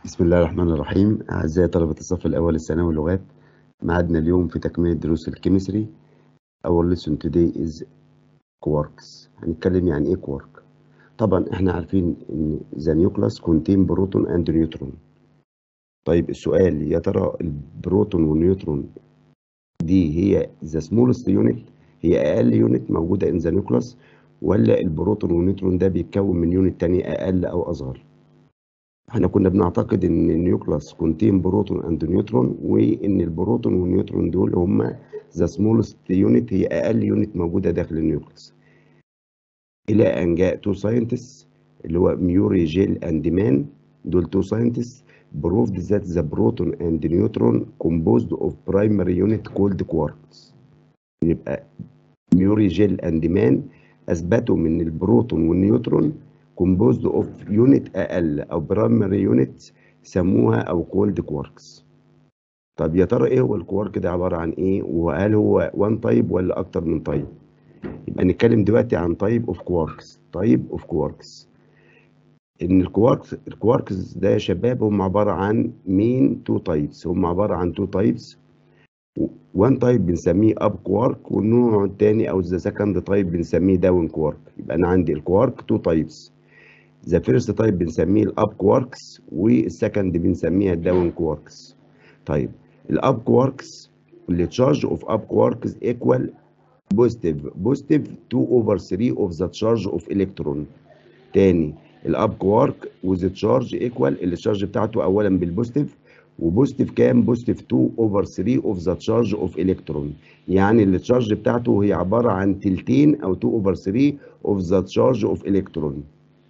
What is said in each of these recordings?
بسم الله الرحمن الرحيم أعزائي طلبة الصف الأول الثانوي اللغات معادنا اليوم في تكملة دروس الكيمستري Our lesson today is quarks هنتكلم يعني إيه quark طبعا إحنا عارفين إن the nucleus contain proton and neutron طيب السؤال يا ترى البروتون والنيوترون دي هي the smallest unit هي أقل يونت موجودة in the nucleus ولا البروتون والنيوترون ده بيتكون من يونت تاني أقل أو أصغر احنا كنا بنعتقد ان النيوكلاس كونتين بروتون اند نيوترون وان البروتون والنيوترون دول هم ذا سمولست يونت هي اقل يونت موجوده داخل النيوكلاس الى ان جاء تو ساينتست اللي هو ميوري جيل اند مان دول تو ساينتست proved that the proton and neutron composed of primary unit called quarks يبقى ميوري جيل اند مان اثبتوا من البروتون والنيوترون composed of unit أقل أو primary unit سموها أو called quarks. طب يا ترى إيه هو الكوارك ده عبارة عن إيه؟ وهل هو one type ولا أكتر من type؟ يبقى نتكلم دلوقتي عن type of quarks. type of quarks. إن الكواركس الكواركس ده يا شباب هم عبارة عن مين two types هم عبارة عن two types وان تايب بنسميه اب كوارك والنوع الثاني او ذا سكند تايب بنسميه داون كوارك يبقى انا عندي الكوارك تو تايبس ذا فيرست تايب بنسميه الاب كواركس والسكند بنسميها الداون كواركس طيب الاب كواركس اللي تشارج اوف اب كواركس ايكوال بوزيتيف بوزيتيف 2 اوفر 3 اوف ذا تشارج اوف الكترون تاني الاب كوارك وذ تشارج ايكوال التشارج بتاعته اولا بالبوزيتيف وبوزيتيف كام بوزيتيف 2 اوفر 3 اوف ذا تشارج اوف الكترون يعني التشارج بتاعته هي عباره عن تلتين او 2 اوفر 3 اوف ذا تشارج اوف الكترون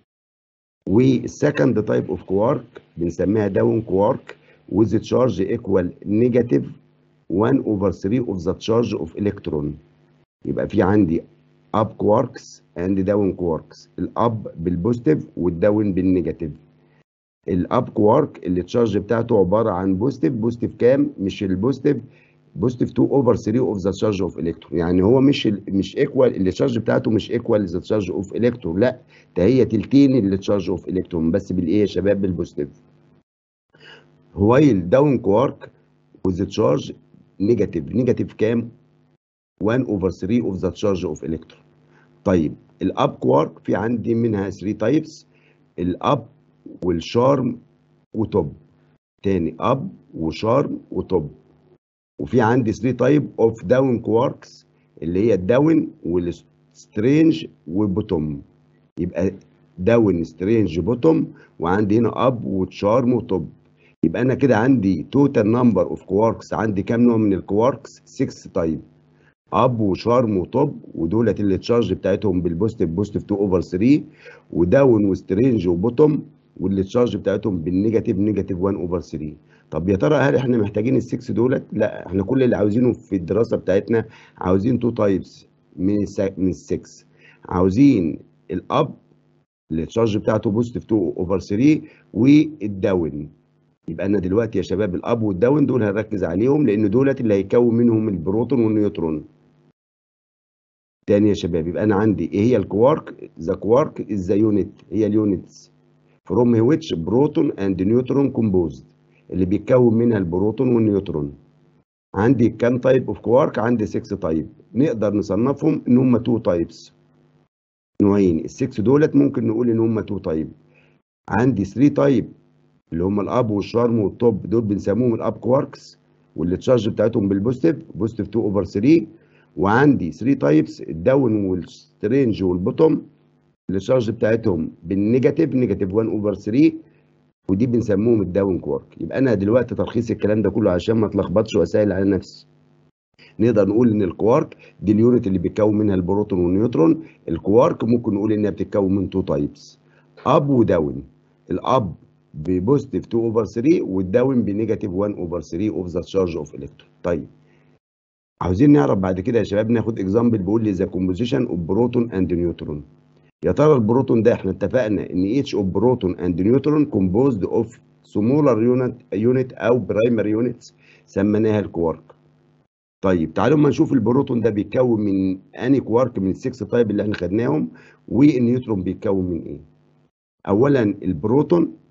والسكند تايب اوف كوارك بنسميها داون كوارك with charge equal negative 1 over 3 of the charge of electron يبقى في عندي up quarks and down quarks الاب بالبوزيتيف والداون بالنيجاتيف الاب كوارك اللي التشارج بتاعته عباره عن بوزيتيف بوزيتيف كام مش البوزيتيف بوزيتيف 2 اوفر 3 اوف ذا تشارج اوف الكترون يعني هو مش ال مش ايكوال التشارج بتاعته مش ايكوال ذا تشارج اوف الكترون لا ده هي تلتين التشارج اوف الكترون بس بالايه يا شباب بالبوزيتيف while down quark with the charge negative negative كام 1 over 3 of the charge of electron طيب الاب كوارك في عندي منها 3 تايبس الاب والشارم وتوب تاني اب وشارم وتوب وفي عندي 3 تايب اوف داون كواركس اللي هي الداون والسترينج والبوتوم يبقى داون سترينج بوتوم وعندي هنا اب وتشارم وتوب يبقى انا كده عندي توتال نمبر اوف كواركس عندي كام نوع من الكواركس 6 تايب اب وشارم وتوب ودولت اللي التشارج بتاعتهم بالبوزيتيف بوزيتيف 2 اوفر 3 وداون وسترينج وبوتوم واللي التشارج بتاعتهم بالنيجاتيف نيجاتيف 1 اوفر 3 طب يا ترى هل احنا محتاجين السكس دولت؟ لا احنا كل اللي عاوزينه في الدراسه بتاعتنا عاوزين تو تايبس من من السكس عاوزين الاب اللي التشارج بتاعته بوزيتيف 2 اوفر 3 والداون يبقى انا دلوقتي يا شباب الاب والداون دول هنركز عليهم لان دولت اللي هيكون منهم البروتون والنيوترون تاني يا شباب يبقى انا عندي ايه هي الكوارك ذا كوارك از ذا يونت هي اليونتس from which proton and neutron composed اللي بيتكون منها البروتون والنيوترون عندي كام تايب اوف كوارك عندي 6 تايب نقدر نصنفهم ان هم 2 تايبس نوعين السكس دولت ممكن نقول ان هم 2 تايب عندي 3 تايب اللي هم الاب والشارم والتوب دول بنسموهم الاب كواركس واللي التشارج بتاعتهم بالبوزيتيف بوزيتيف 2 اوفر 3 وعندي 3 تايبس الداون والسترينج والبوتوم اللي الشارج بتاعتهم بالنيجاتيف نيجاتيف 1 اوفر 3 ودي بنسموهم الداون كوارك يبقى انا دلوقتي تلخيص الكلام ده كله عشان ما اتلخبطش واسهل على نفسي نقدر نقول ان الكوارك دي اليونت اللي بيتكون منها البروتون والنيوترون الكوارك ممكن نقول انها بتتكون من تو تايبس اب وداون الاب ببوزيتيف 2 اوفر 3 والداون بنيجاتيف 1 اوفر 3 اوف ذا تشارج اوف الكترون طيب عاوزين نعرف بعد كده يا شباب ناخد اكزامبل بيقول لي ذا كومبوزيشن اوف بروتون اند نيوترون يا ترى البروتون ده احنا اتفقنا ان each of proton and neutron composed of smaller unit unit او primary units سميناها الكوارك طيب تعالوا اما نشوف البروتون ده بيتكون من اني كوارك من السكس تايب اللي احنا خدناهم والنيوترون بيتكون من ايه اولا البروتون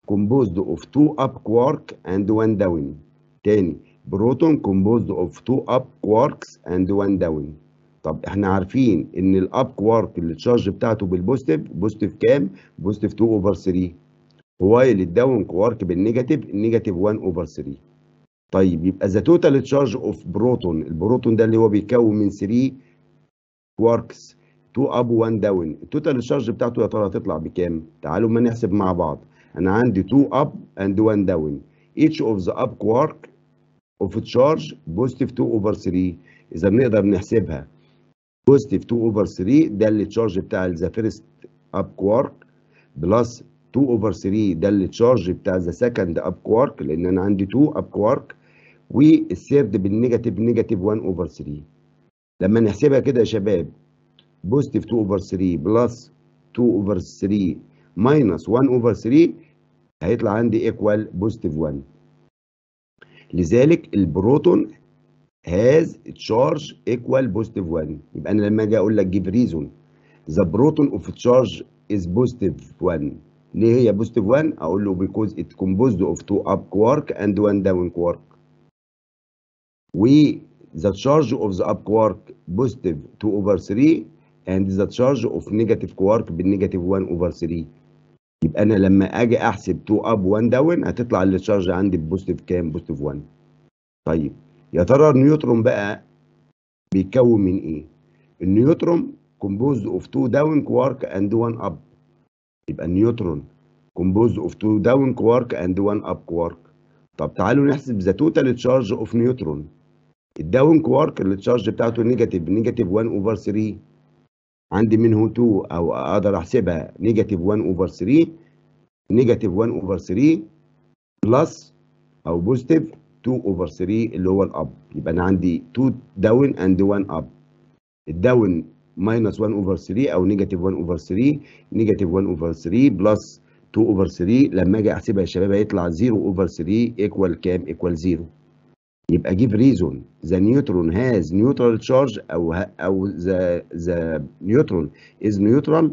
composed of two up quark and one down تاني بروتون composed of two up quarks and one down طب احنا عارفين ان الاب كوارك اللي التشارج بتاعته بالبوزيتيف بوزيتيف كام بوزيتيف 2 اوفر 3 وايل الداون كوارك بالنيجاتيف النيجاتيف 1 اوفر 3 طيب يبقى ذا توتال تشارج اوف بروتون البروتون ده اللي هو بيتكون من 3 كواركس 2 اب 1 داون التوتال تشارج بتاعته يا ترى هتطلع بكام تعالوا ما نحسب مع بعض انا عندي 2 اب and 1 داون each of the up quark of charge positive 2 over 3 اذا بنقدر نحسبها بوزيتيف 2 اوفر 3 ده اللي التشارج بتاع ذا فيرست اب كوارك بلس 2 اوفر 3 ده اللي التشارج بتاع ذا سكند اب كوارك لان انا عندي 2 اب كوارك والثيرد بالنيجاتيف نيجاتيف 1 اوفر 3 لما نحسبها كده يا شباب بوزيتيف 2 اوفر 3 بلس 2 اوفر 3 ماينس 1 اوفر 3 هيطلع عندي ايكوال بوزيتيف 1 لذلك البروتون has charge equal positive 1 يبقى انا لما اجي اقول لك give reason the proton of charge is positive 1 ليه هي positive 1 اقول له because it composed of two up quark and one down quark و the charge of the up quark positive 2 over 3 and the charge of negative quark بالنيجاتيف 1 over 3 يبقى انا لما اجي احسب 2 up 1 down هتطلع التشارج عندي بوزيتيف كام بوزيتيف 1 طيب يا ترى النيوترون بقى بيتكون من ايه؟ النيوترون composed of two down quark and one up يبقى النيوترون composed of two down quark and one up quark طب تعالوا نحسب the total charge of نيوترون الداون كوارك اللي التشارج بتاعته نيجاتيف نيجاتيف 1 اوفر 3 عندي منه 2 او اقدر احسبها نيجاتيف 1 اوفر 3 نيجاتيف 1 اوفر 3 بلس او بوزيتيف 2 اوفر 3 اللي هو الاب يبقى انا عندي 2 داون اند 1 اب الداون ماينس 1 اوفر 3 او نيجاتيف 1 اوفر 3 نيجاتيف 1 اوفر 3 بلس 2 اوفر 3 لما اجي احسبها يا شباب هيطلع 0 اوفر 3 ايكوال كام؟ ايكوال 0 يبقى give reason the neutron has neutral charge او او the the neutron is neutral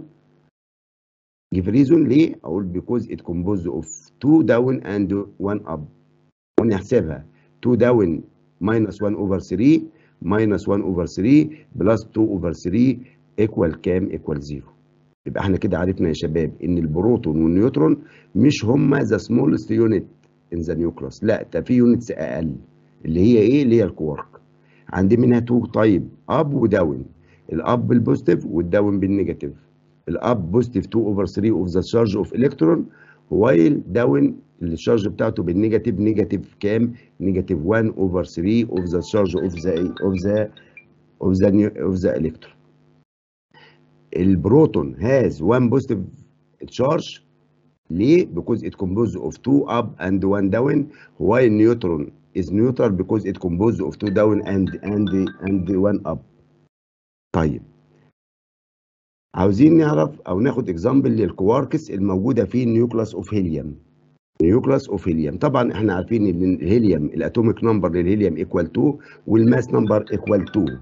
give reason ليه؟ اقول because it composed of 2 down and 1 up ونحسبها 2 داون minus 1 over 3 minus 1 over 3 plus 2 over 3 equal كام؟ equal 0 يبقى احنا كده عرفنا يا شباب ان البروتون والنيوترون مش هما the smallest unit in the nucleus لا ده في يونتس اقل اللي هي ايه؟ اللي هي الكوارك عندي منها 2 طيب اب وداون الاب بالبوزيتيف والداون بالنيجاتيف الاب بوزيتيف 2 over 3 اوف ذا تشارج اوف الكترون وايل داون الشارج بتاعته بالنيجاتيف نيجاتيف كام؟ نيجاتيف 1 اوفر 3 اوف ذا تشارج اوف ذا اوف ذا اوف ذا اوف ذا الكترون. البروتون هاز 1 بوزيتيف تشارج ليه؟ because it composed of 2 up and 1 down while neutron is neutral because it composed of 2 down and and and 1 up. طيب عاوزين نعرف او ناخد اكزامبل للكواركس الموجوده في النيوكلاس اوف هيليوم نيوكلاس اوف هيليوم طبعا احنا عارفين ان الهيليوم الاتوميك نمبر للهيليوم ايكوال 2 والماس نمبر ايكوال 2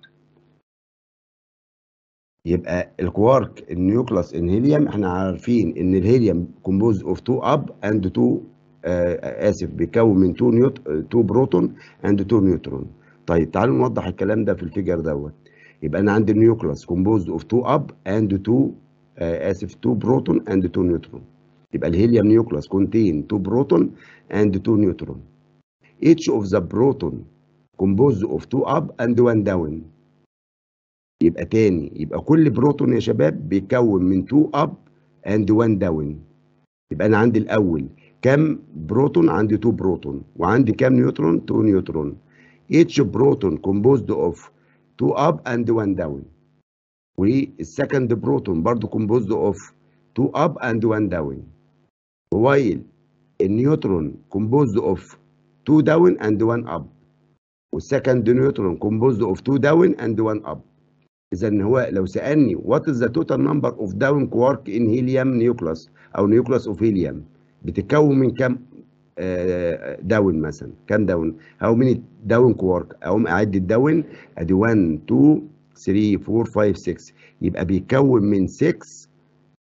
يبقى الكوارك النيوكلاس ان هيليوم احنا عارفين ان الهيليوم كومبوز اوف 2 اب اند 2 اسف بيكون من 2 نيوت 2 بروتون اند 2 نيوترون طيب تعالوا نوضح الكلام ده في الفيجر دوت يبقى انا عندي النيوكلاس كومبوز اوف 2 اب اند 2 اسف 2 بروتون اند 2 نيوترون يبقى الهيليوم نيوكلاس contain 2 بروتون and 2 نيوترون each of the proton composed of 2 up and 1 down يبقى تاني يبقى كل بروتون يا شباب بيتكون من 2 up and 1 down يبقى انا عندي الاول كم بروتون عندي 2 بروتون وعندي كم نيوترون 2 نيوترون each proton composed of 2 up and 1 down والسكند بروتون برضو composed of 2 up and 1 down while النيوترون composed of 2 down and 1 up والسكند نيوترون composed of 2 down and 1 up اذا هو لو سالني what is the total number of down quark in helium nucleus او nucleus of helium بتتكون من كم داون مثلا كم داون او من داون كوارك اقوم اعد الداون ادي 1 2 3 4 5 6 يبقى بيتكون من 6 اب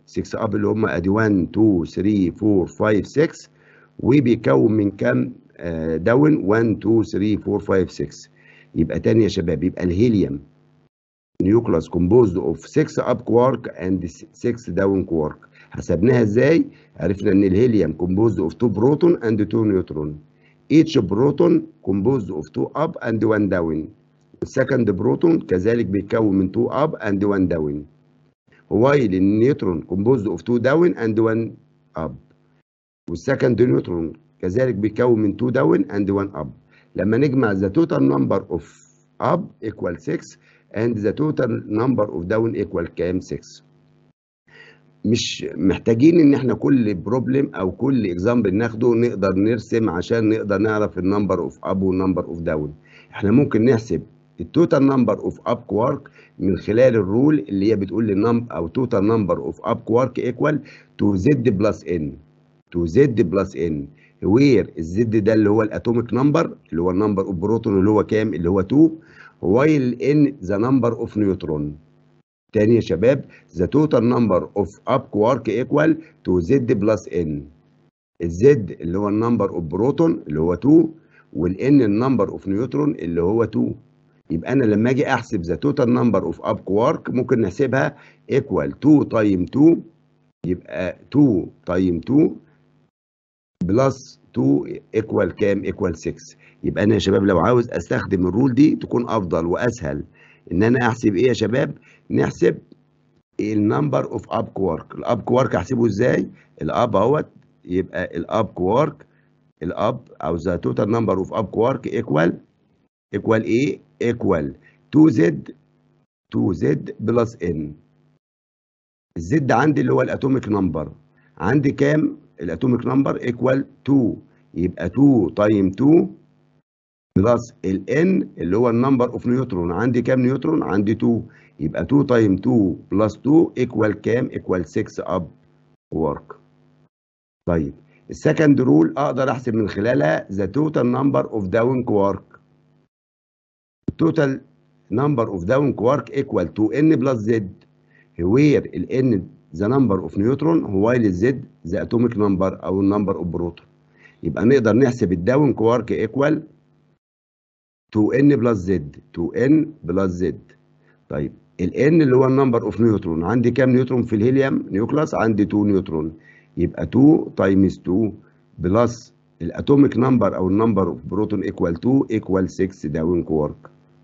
6 اب اللي هم ادي 1 2 3 4 5 6 وبيكون من كام داون 1 2 3 4 5 6 يبقى تاني يا شباب يبقى الهيليوم نيوكلاس كومبوزد اوف 6 اب كوارك اند 6 داون كوارك حسبناها ازاي عرفنا ان الهيليوم كومبوزد اوف 2 بروتون اند 2 نيوترون each بروتون كومبوزد اوف 2 اب اند 1 داون السكند بروتون كذلك بيتكون من 2 اب اند 1 داون while النيوترون كومبوزد اوف 2 داون اند 1 اب والسكند نيوترون كذلك بيتكون من 2 داون اند 1 اب لما نجمع the total number of up equal 6 and the total number of down equal كام 6 مش محتاجين ان احنا كل بروبلم او كل اكزامبل ناخده نقدر نرسم عشان نقدر نعرف النمبر اوف اب والنمبر اوف داون احنا ممكن نحسب التوتال نمبر اوف اب كوارك من خلال الرول اللي هي بتقول لي نم او توتال نمبر اوف اب كوارك ايكوال تو زد بلس ان تو زد بلس ان وير الزد ده اللي هو الاتوميك نمبر اللي هو النمبر اوف بروتون اللي هو كام اللي هو 2 وايل ان ذا نمبر اوف نيوترون تاني يا شباب ذا توتال نمبر اوف اب كوارك ايكوال تو زد بلس ان الزد اللي هو النمبر اوف بروتون اللي هو 2 والان النمبر اوف نيوترون اللي هو 2 يبقى انا لما اجي احسب ذا توتال نمبر اوف اب كوارك ممكن نحسبها ايكوال 2 تايم 2 يبقى 2 تايم 2 بلس 2 ايكوال كام ايكوال 6 يبقى انا يا شباب لو عاوز استخدم الرول دي تكون افضل واسهل ان انا احسب ايه يا شباب نحسب النمبر اوف اب كوارك الاب كوارك احسبه ازاي الاب اهوت يبقى الاب كوارك الاب او ذا توتال نمبر اوف اب كوارك ايكوال ايكوال ايه ايكوال 2 زد 2 زد بلس ان الزد عندي اللي هو الاتوميك نمبر عندي كام الاتوميك نمبر ايكوال 2 يبقى 2 تايم 2 بلس الان اللي هو النمبر اوف نيوترون عندي كام نيوترون عندي 2 يبقى 2 تايم 2 بلس 2 ايكوال كام ايكوال 6 اب ورك طيب السكند رول اقدر احسب من خلالها ذا توتال نمبر اوف داون كوارك التوتال نمبر اوف داون كوارك ايكوال 2 n بلس زد وير ال n ذا نمبر اوف نيوترون وايل الزد ذا اتوميك نمبر او النمبر اوف بروتون يبقى نقدر نحسب الداون كوارك ايكوال 2n بلس زد 2n بلس زد طيب ال n اللي هو النمبر اوف نيوترون عندي كام نيوترون في الهيليوم نيوكلاس عندي 2 نيوترون يبقى 2 تايمز 2 بلس الاتوميك نمبر او النمبر اوف بروتون ايكوال 2 ايكوال 6 داون كوارك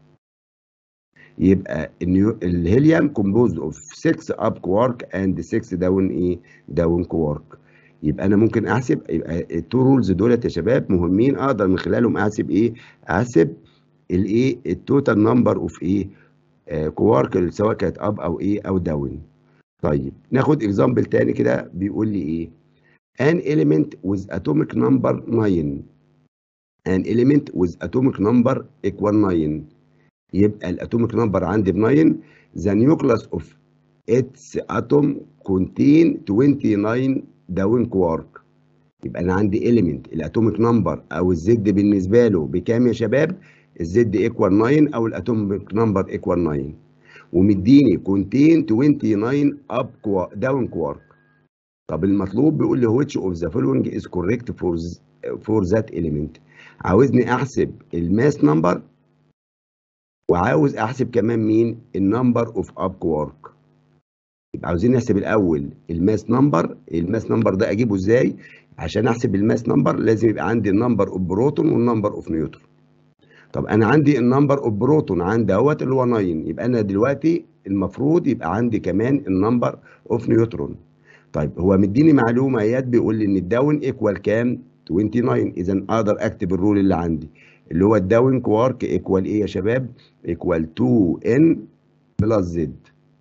يبقى الهيليوم كومبوزد اوف 6 اب كوارك اند 6 داون ايه داون كوارك يبقى انا ممكن احسب يبقى التو رولز دولت يا شباب مهمين اقدر من خلالهم احسب ايه احسب الايه التوتال نمبر اوف ايه آه كوارك سواء كانت اب او ايه او داون طيب ناخد اكزامبل تاني كده بيقول لي ايه an element with atomic number 9 an element with atomic number equal 9 يبقى الاتوميك نمبر عندي ب 9 the nucleus of its atom contain 29 داون كوارك يبقى انا عندي element الاتوميك نمبر او الزد بالنسبه له بكام يا شباب الزد ايكوال 9 او الاتوميك نمبر ايكوال 9 ومديني كونتين 29 اب كوا داون كوارك طب المطلوب بيقول لي which of the following is correct for for that element عاوزني احسب الماس نمبر وعاوز احسب كمان مين النمبر اوف اب كوارك يبقى عاوزين نحسب الاول الماس نمبر الماس نمبر ده اجيبه ازاي عشان احسب الماس نمبر لازم يبقى عندي النمبر اوف بروتون والنمبر اوف نيوترون طب انا عندي النمبر اوف بروتون عندي اهوت اللي هو 9 يبقى انا دلوقتي المفروض يبقى عندي كمان النمبر اوف نيوترون طيب هو مديني معلومه ايات بيقول لي ان الداون ايكوال كام 29 اذا اقدر اكتب الرول اللي عندي اللي هو الداون كوارك ايكوال ايه يا شباب ايكوال 2 ان بلس زد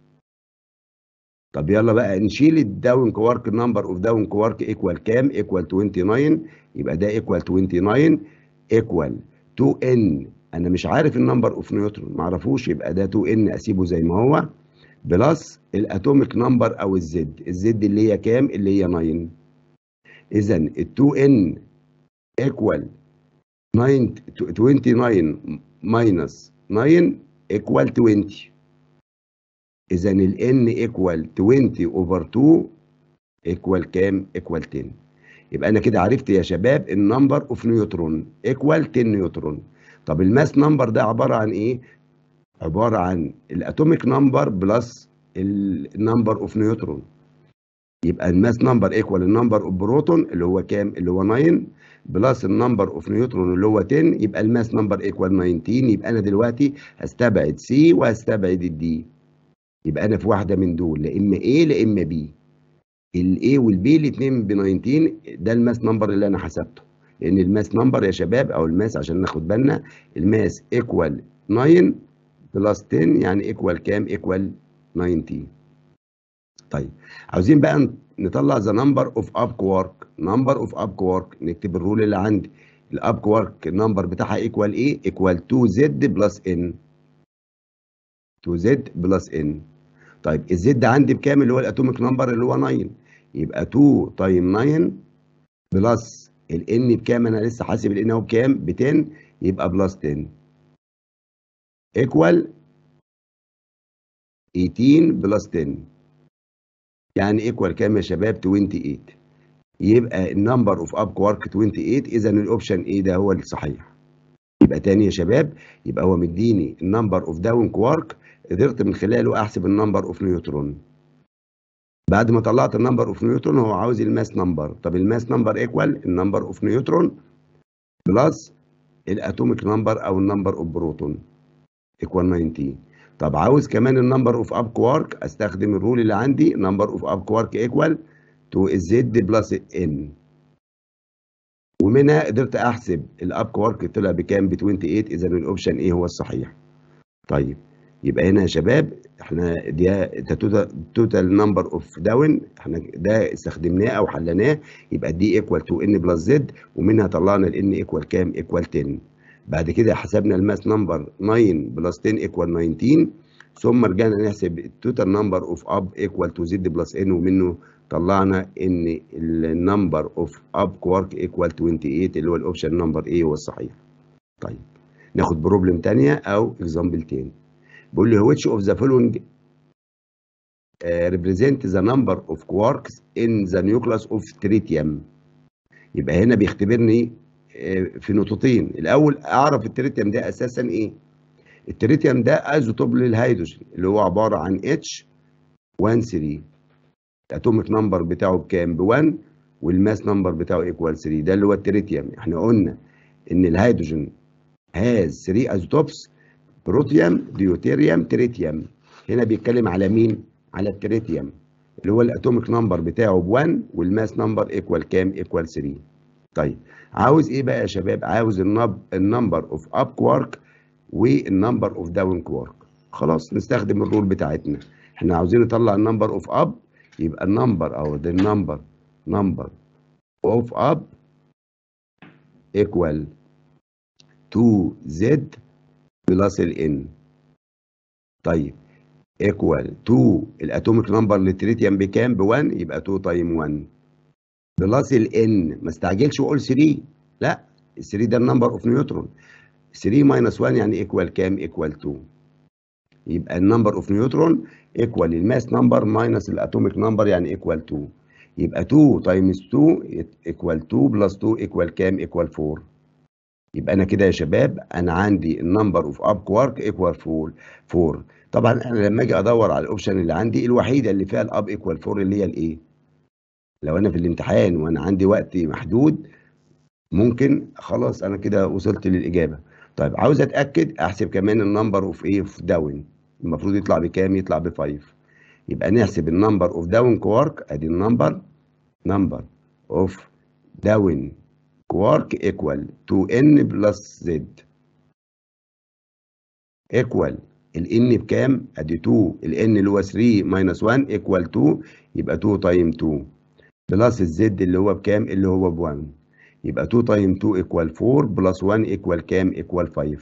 طب يلا بقى نشيل الداون كوارك نمبر اوف داون كوارك ايكوال كام ايكوال 29 يبقى ده ايكوال 29 ايكوال 2 ان انا مش عارف النمبر اوف نيوترون ما اعرفوش يبقى ده 2 ان اسيبه زي ما هو بلس الاتوميك نمبر او الزد الزد اللي هي كام اللي هي 9 اذا ال 2 ان ايكوال 29 ماينس 9 ايكوال 20 اذا ال n ايكوال 20 اوفر 2 ايكوال كام؟ ايكوال 10 يبقى انا كده عرفت يا شباب النمبر اوف نيوترون ايكوال 10 نيوترون طب الماس نمبر ده عباره عن ايه؟ عباره عن الاتوميك نمبر بلس النمبر اوف نيوترون يبقى الماس نمبر ايكوال النمبر اوف بروتون اللي هو كام؟ اللي هو 9 بلس النمبر اوف نيوترون اللي هو 10 يبقى الماس نمبر ايكوال 19 يبقى انا دلوقتي هستبعد سي وهستبعد الدي يبقى انا في واحده من دول لا اما A لا اما B الاي والبي الاثنين ب 19 ده الماس نمبر اللي انا حسبته لان الماس نمبر يا شباب او الماس عشان ناخد بالنا الماس ايكوال 9 بلس 10 يعني ايكوال كام؟ ايكوال 19 طيب عاوزين بقى نطلع ذا نمبر اوف اب كوارك نمبر اوف اب كوارك نكتب الرول اللي عندي الاب كوارك النمبر بتاعها ايكوال ايه؟ ايكوال 2 زد بلس ان 2 زد بلس ان طيب الزد عندي بكام اللي هو الاتوميك نمبر اللي هو 9 يبقى 2 تايم 9 بلس الان بكام انا لسه حاسب الان اهو بكام ب 10 يبقى بلس 10 ايكوال 18 بلس 10 يعني ايكوال كام يا شباب 28 يبقى النمبر اوف اب كوارك 28 اذا الاوبشن ايه ده هو الصحيح يبقى تاني يا شباب يبقى هو مديني النمبر اوف داون كوارك قدرت من خلاله احسب النمبر اوف نيوترون بعد ما طلعت النمبر اوف نيوترون هو عاوز الماس نمبر طب الماس نمبر ايكوال النمبر اوف نيوترون بلس الاتوميك نمبر او النمبر اوف بروتون ايكوال 19 طب عاوز كمان النمبر اوف اب كوارك استخدم الرول اللي عندي نمبر اوف اب كوارك ايكوال تو الزد بلس ان ومنها قدرت احسب الاب كوارك طلع بكام ب 28 اذا الاوبشن ايه هو الصحيح طيب يبقى هنا يا شباب احنا دي توتال نمبر اوف داون احنا ده استخدمناه او حلناه يبقى دي ايكوال تو ان بلس زد ومنها طلعنا الان ايكوال كام؟ ايكوال 10 بعد كده حسبنا الماس نمبر 9 بلس 10 ايكوال 19 ثم رجعنا نحسب التوتال نمبر اوف اب ايكوال تو زد بلس ان ومنه طلعنا ان النمبر اوف اب كوارك ايكوال 28 اللي هو الاوبشن نمبر ايه هو الصحيح. طيب ناخد بروبلم ثانيه او اكزامبل تاني. بيقول لي which of the following uh, represent the number of quarks in the nucleus of tritium يبقى هنا بيختبرني uh, في نقطتين الاول اعرف التريتيوم ده اساسا ايه التريتيوم ده ايزوتوب للهيدروجين اللي هو عباره عن H 1 3 الاتوميك نمبر بتاعه بكام ب 1 والماس نمبر بتاعه ايكوال 3 ده اللي هو التريتيوم احنا قلنا ان الهيدروجين هاز 3 ايزوتوبس بروتيوم ديوتيريوم تريتيوم هنا بيتكلم على مين على التريتيوم اللي هو الاتوميك نمبر بتاعه ب 1 والماس نمبر ايكوال كام ايكوال 3 طيب عاوز ايه بقى يا شباب عاوز النمبر اوف اب كوارك والنمبر اوف داون كوارك خلاص نستخدم الرول بتاعتنا احنا عاوزين نطلع النمبر اوف اب يبقى النمبر او the number number of up equal 2z بلس ال n طيب equal 2 الاتوميك نمبر للتريتيوم بكام ب 1 يبقى 2 تايم 1 بلس ال n ما استعجلش واقول 3 لا ال 3 ده النمبر اوف نيوترون 3 ماينس 1 يعني ايكوال كام ايكوال 2 يبقى النمبر اوف نيوترون ايكوال الماس نمبر ماينس الاتوميك نمبر يعني ايكوال 2 يبقى 2 تايمز 2 ايكوال 2 بلس 2 ايكوال كام ايكوال 4 يبقى انا كده يا شباب انا عندي النمبر اوف اب كوارك ايكوال 4 4 طبعا انا لما اجي ادور على الاوبشن اللي عندي الوحيده اللي فيها الاب ايكوال 4 اللي هي الايه لو انا في الامتحان وانا عندي وقت محدود ممكن خلاص انا كده وصلت للاجابه طيب عاوز اتاكد احسب كمان النمبر اوف ايه اوف داون المفروض يطلع بكام يطلع ب 5 يبقى نحسب النمبر اوف داون كوارك ادي النمبر نمبر اوف داون كوارك ايكوال 2n بلس z ايكوال الان بكام ادي 2 الان اللي هو 3 ماينس 1 ايكوال 2 يبقى 2 تايم 2 بلس الزد اللي هو بكام اللي هو ب 1 يبقى 2 تايم 2 ايكوال 4 بلس 1 ايكوال كام ايكوال 5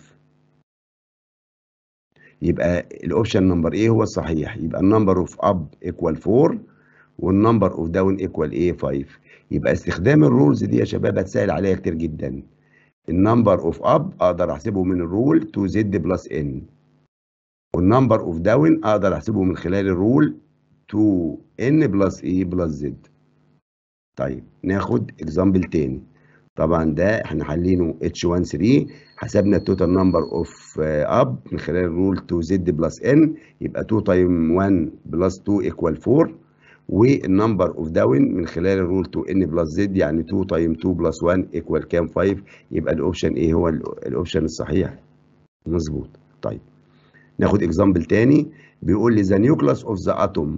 يبقى الاوبشن نمبر ايه هو الصحيح يبقى النمبر اوف اب ايكوال 4 والنمبر اوف داون ايكوال ايه 5 يبقى استخدام الرولز دي يا شباب هتسهل عليا كتير جدا النمبر اوف اب اقدر احسبه من الرول 2 زد بلس ان والنمبر اوف داون اقدر احسبه من خلال الرول 2 ان بلس اي بلس زد طيب ناخد اكزامبل تاني طبعا ده احنا حالينه H1 3 حسبنا التوتال نمبر اوف اب من خلال الرول 2 زد بلس ان يبقى 2 تايم 1 بلس 2 ايكوال 4 والنمبر اوف داون من خلال الرول 2 ان بلس زد يعني 2 تايم 2 بلس 1 ايكوال كام 5 يبقى الاوبشن ايه هو الاوبشن الصحيح مظبوط طيب ناخد اكزامبل تاني بيقول لي the nucleus of the atom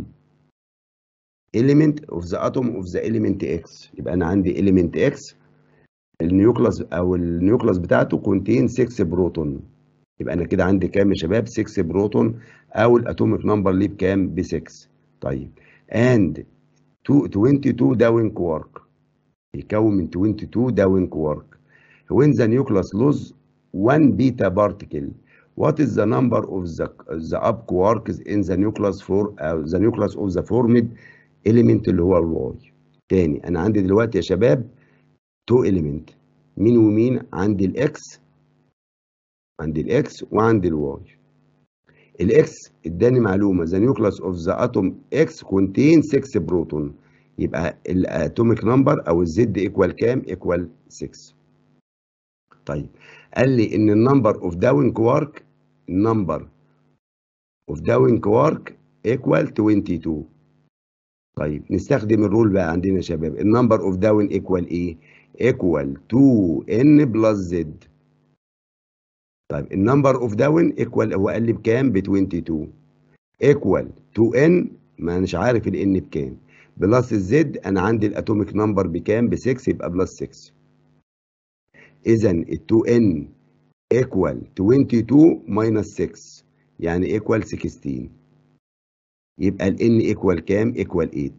element of the atom of the element x يبقى انا عندي element x النيوكلاس او النيوكلاس بتاعته كونتين 6 بروتون يبقى انا كده عندي كام يا شباب 6 بروتون او الاتوميك نمبر ليه بكام ب 6 طيب and 22 داون كوارك يكون من 22 داون كوارك when the nucleus lose 1 beta particle what is the number of the the up quarks in the nucleus for uh, the nucleus of the formed element اللي هو الواي تاني انا عندي دلوقتي يا شباب تو element مين ومين عندي الاكس عندي الاكس وعندي الواي الاكس اداني معلومه the nucleus of the atom x contain 6 بروتون يبقى الاتوميك نمبر او الزد ايكوال كام ايكوال 6 طيب قال لي ان النمبر اوف داون كوارك النمبر اوف داون كوارك ايكوال 22 طيب نستخدم الرول بقى عندنا يا شباب النمبر اوف داون ايكوال ايه ايكوال 2 ان بلس زد طيب النمبر اوف داون ايكوال هو قال لي بكام ب 22 ايكوال 2 ان ما اناش عارف الان بكام بلس الزد انا عندي الاتوميك نمبر بكام ب 6 يبقى بلس 6 اذا ال 2 ان ايكوال 22 ماينس 6 يعني ايكوال 16 يبقى ال n ايكوال كام؟ ايكوال 8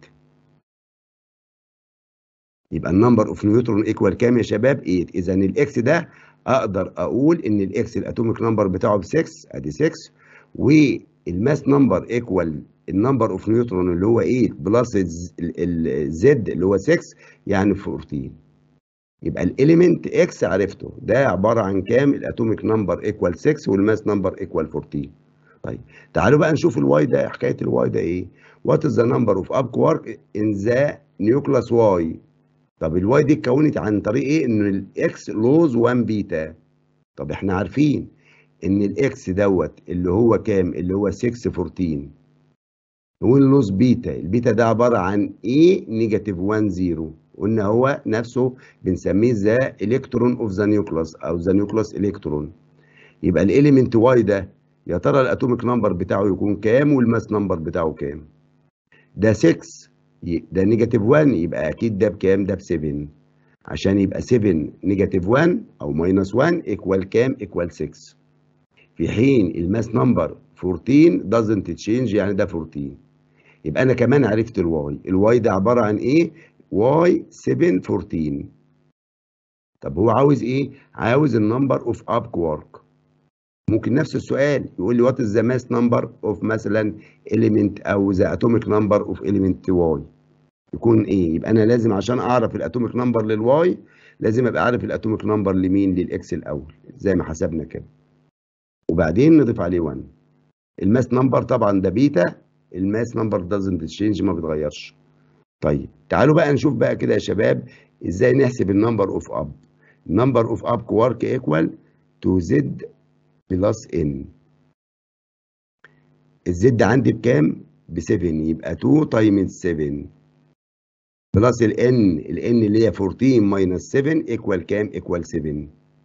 يبقى النمبر اوف نيوترون ايكوال كام يا شباب؟ 8 اذا الاكس ده اقدر اقول ان الاكس الاتوميك نمبر بتاعه ب 6 ادي 6 والماس نمبر ايكوال النمبر اوف نيوترون اللي هو 8 بلس الزد اللي هو 6 يعني 14 يبقى الاليمنت اكس عرفته ده عباره عن كام؟ الاتوميك نمبر ايكوال 6 والماس نمبر ايكوال 14 طيب تعالوا بقى نشوف الواي ده حكايه الواي ده ايه وات از ذا نمبر اوف اب كوارك ان ذا نيوكلاس واي طب الواي دي اتكونت عن طريق ايه ان الاكس لوز 1 بيتا طب احنا عارفين ان الاكس دوت اللي هو كام اللي هو 6 14 نقول لوز بيتا البيتا ده عباره عن ايه نيجاتيف 1 0 قلنا هو نفسه بنسميه ذا الكترون اوف ذا نيوكلاس او ذا نيوكلاس الكترون يبقى الاليمنت واي ده يا ترى الاتوميك نمبر بتاعه يكون كام والماس نمبر بتاعه كام ده 6 ده نيجاتيف 1 يبقى اكيد ده بكام ده ب 7 عشان يبقى 7 نيجاتيف 1 او ماينس 1 ايكوال كام ايكوال 6 في حين الماس نمبر 14 doesn't change يعني ده 14 يبقى انا كمان عرفت الواي الواي ده عباره عن ايه واي 7 14 طب هو عاوز ايه عاوز النمبر اوف اب كوارك ممكن نفس السؤال يقول لي وات از ذا ماس نمبر اوف مثلا element او ذا اتوميك نمبر اوف element واي يكون ايه يبقى انا لازم عشان اعرف الاتوميك نمبر للواي لازم ابقى عارف الاتوميك نمبر لمين للاكس الاول زي ما حسبنا كده وبعدين نضيف عليه 1 الماس نمبر طبعا ده بيتا الماس نمبر دازنت تشينج ما بيتغيرش طيب تعالوا بقى نشوف بقى كده يا شباب ازاي نحسب النمبر اوف اب نمبر اوف اب كوارك ايكوال تو زد بلس ان الزد عندي بكام ب 7 يبقى 2 تايمز 7 بلس الان الان اللي هي 14 ماينس 7 ايكوال كام ايكوال 7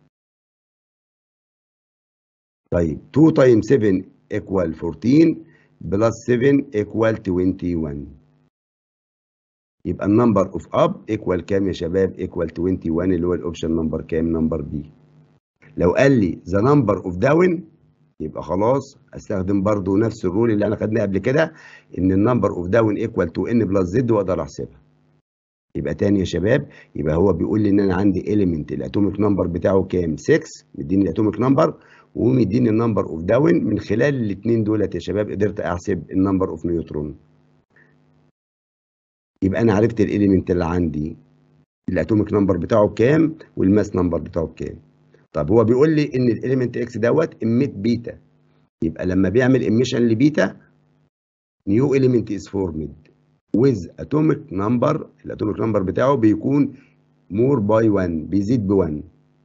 طيب 2 تايمز 7 ايكوال 14 بلس 7 ايكوال 21 يبقى النمبر اوف اب ايكوال كام يا شباب ايكوال 21 اللي هو الاوبشن نمبر كام نمبر بي لو قال لي ذا نمبر اوف داون يبقى خلاص استخدم برضو نفس الرول اللي احنا خدناه قبل كده ان النمبر اوف داون ايكوال تو ان بلس زد واقدر احسبها يبقى تاني يا شباب يبقى هو بيقول لي ان انا عندي اليمنت الاتوميك نمبر بتاعه كام 6 مديني الاتوميك نمبر ومديني النمبر اوف داون من خلال الاثنين دولت يا شباب قدرت احسب النمبر اوف نيوترون يبقى انا عرفت الاليمنت اللي عندي الاتوميك نمبر بتاعه كام والماس نمبر بتاعه كام طب هو بيقول لي ان الاليمنت اكس دوت اميت بيتا يبقى لما بيعمل emission لبيتا new element is formed with atomic number الاتوميك نمبر بتاعه بيكون more by 1 بيزيد ب 1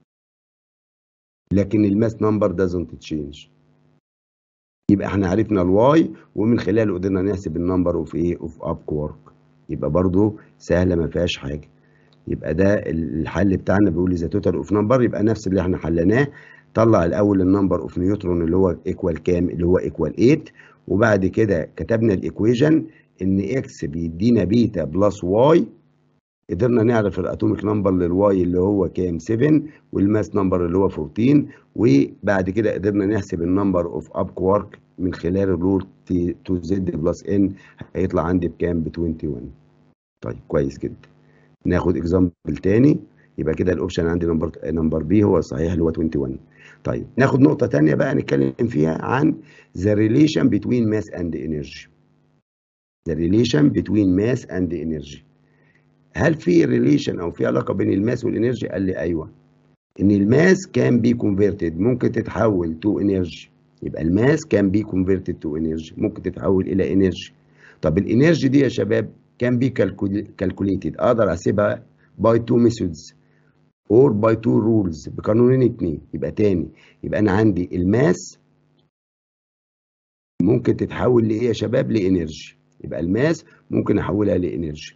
لكن الماس نمبر doesn't change يبقى احنا عرفنا الواي ومن خلاله قدرنا نحسب النمبر اوف ايه اوف اب كوارك يبقى برضو سهله ما فيهاش حاجه يبقى ده الحل بتاعنا بيقول اذا توتال اوف نمبر يبقى نفس اللي احنا حلناه طلع الاول النمبر اوف نيوترون اللي هو ايكوال كام اللي هو ايكوال 8 وبعد كده كتبنا الايكويجن ان اكس بيدينا بيتا بلس واي قدرنا نعرف الاتوميك نمبر للواي اللي هو كام 7 والماس نمبر اللي هو 14 وبعد كده قدرنا نحسب النمبر اوف اب كوارك من خلال الرول تي 2 زد بلس ان هيطلع عندي بكام ب 21 طيب كويس جدا ناخد اكزامبل تاني يبقى كده الاوبشن عندي نمبر نمبر بي هو الصحيح اللي هو 21 طيب ناخد نقطه تانية بقى نتكلم فيها عن the relation between mass and energy the relation between mass and energy هل في ريليشن او في علاقه بين الماس والانرجي قال لي ايوه ان الماس كان بي كونفرتد ممكن تتحول تو انرجي يبقى الماس كان بي كونفرتد تو انرجي ممكن تتحول الى انرجي طب الانرجي دي يا شباب كان بي كالكوليتد اقدر احسبها باي تو ميثودز اور باي تو رولز بقانونين اتنين يبقى تاني يبقى انا عندي الماس ممكن تتحول لايه يا شباب لانرجي يبقى الماس ممكن احولها لانرجي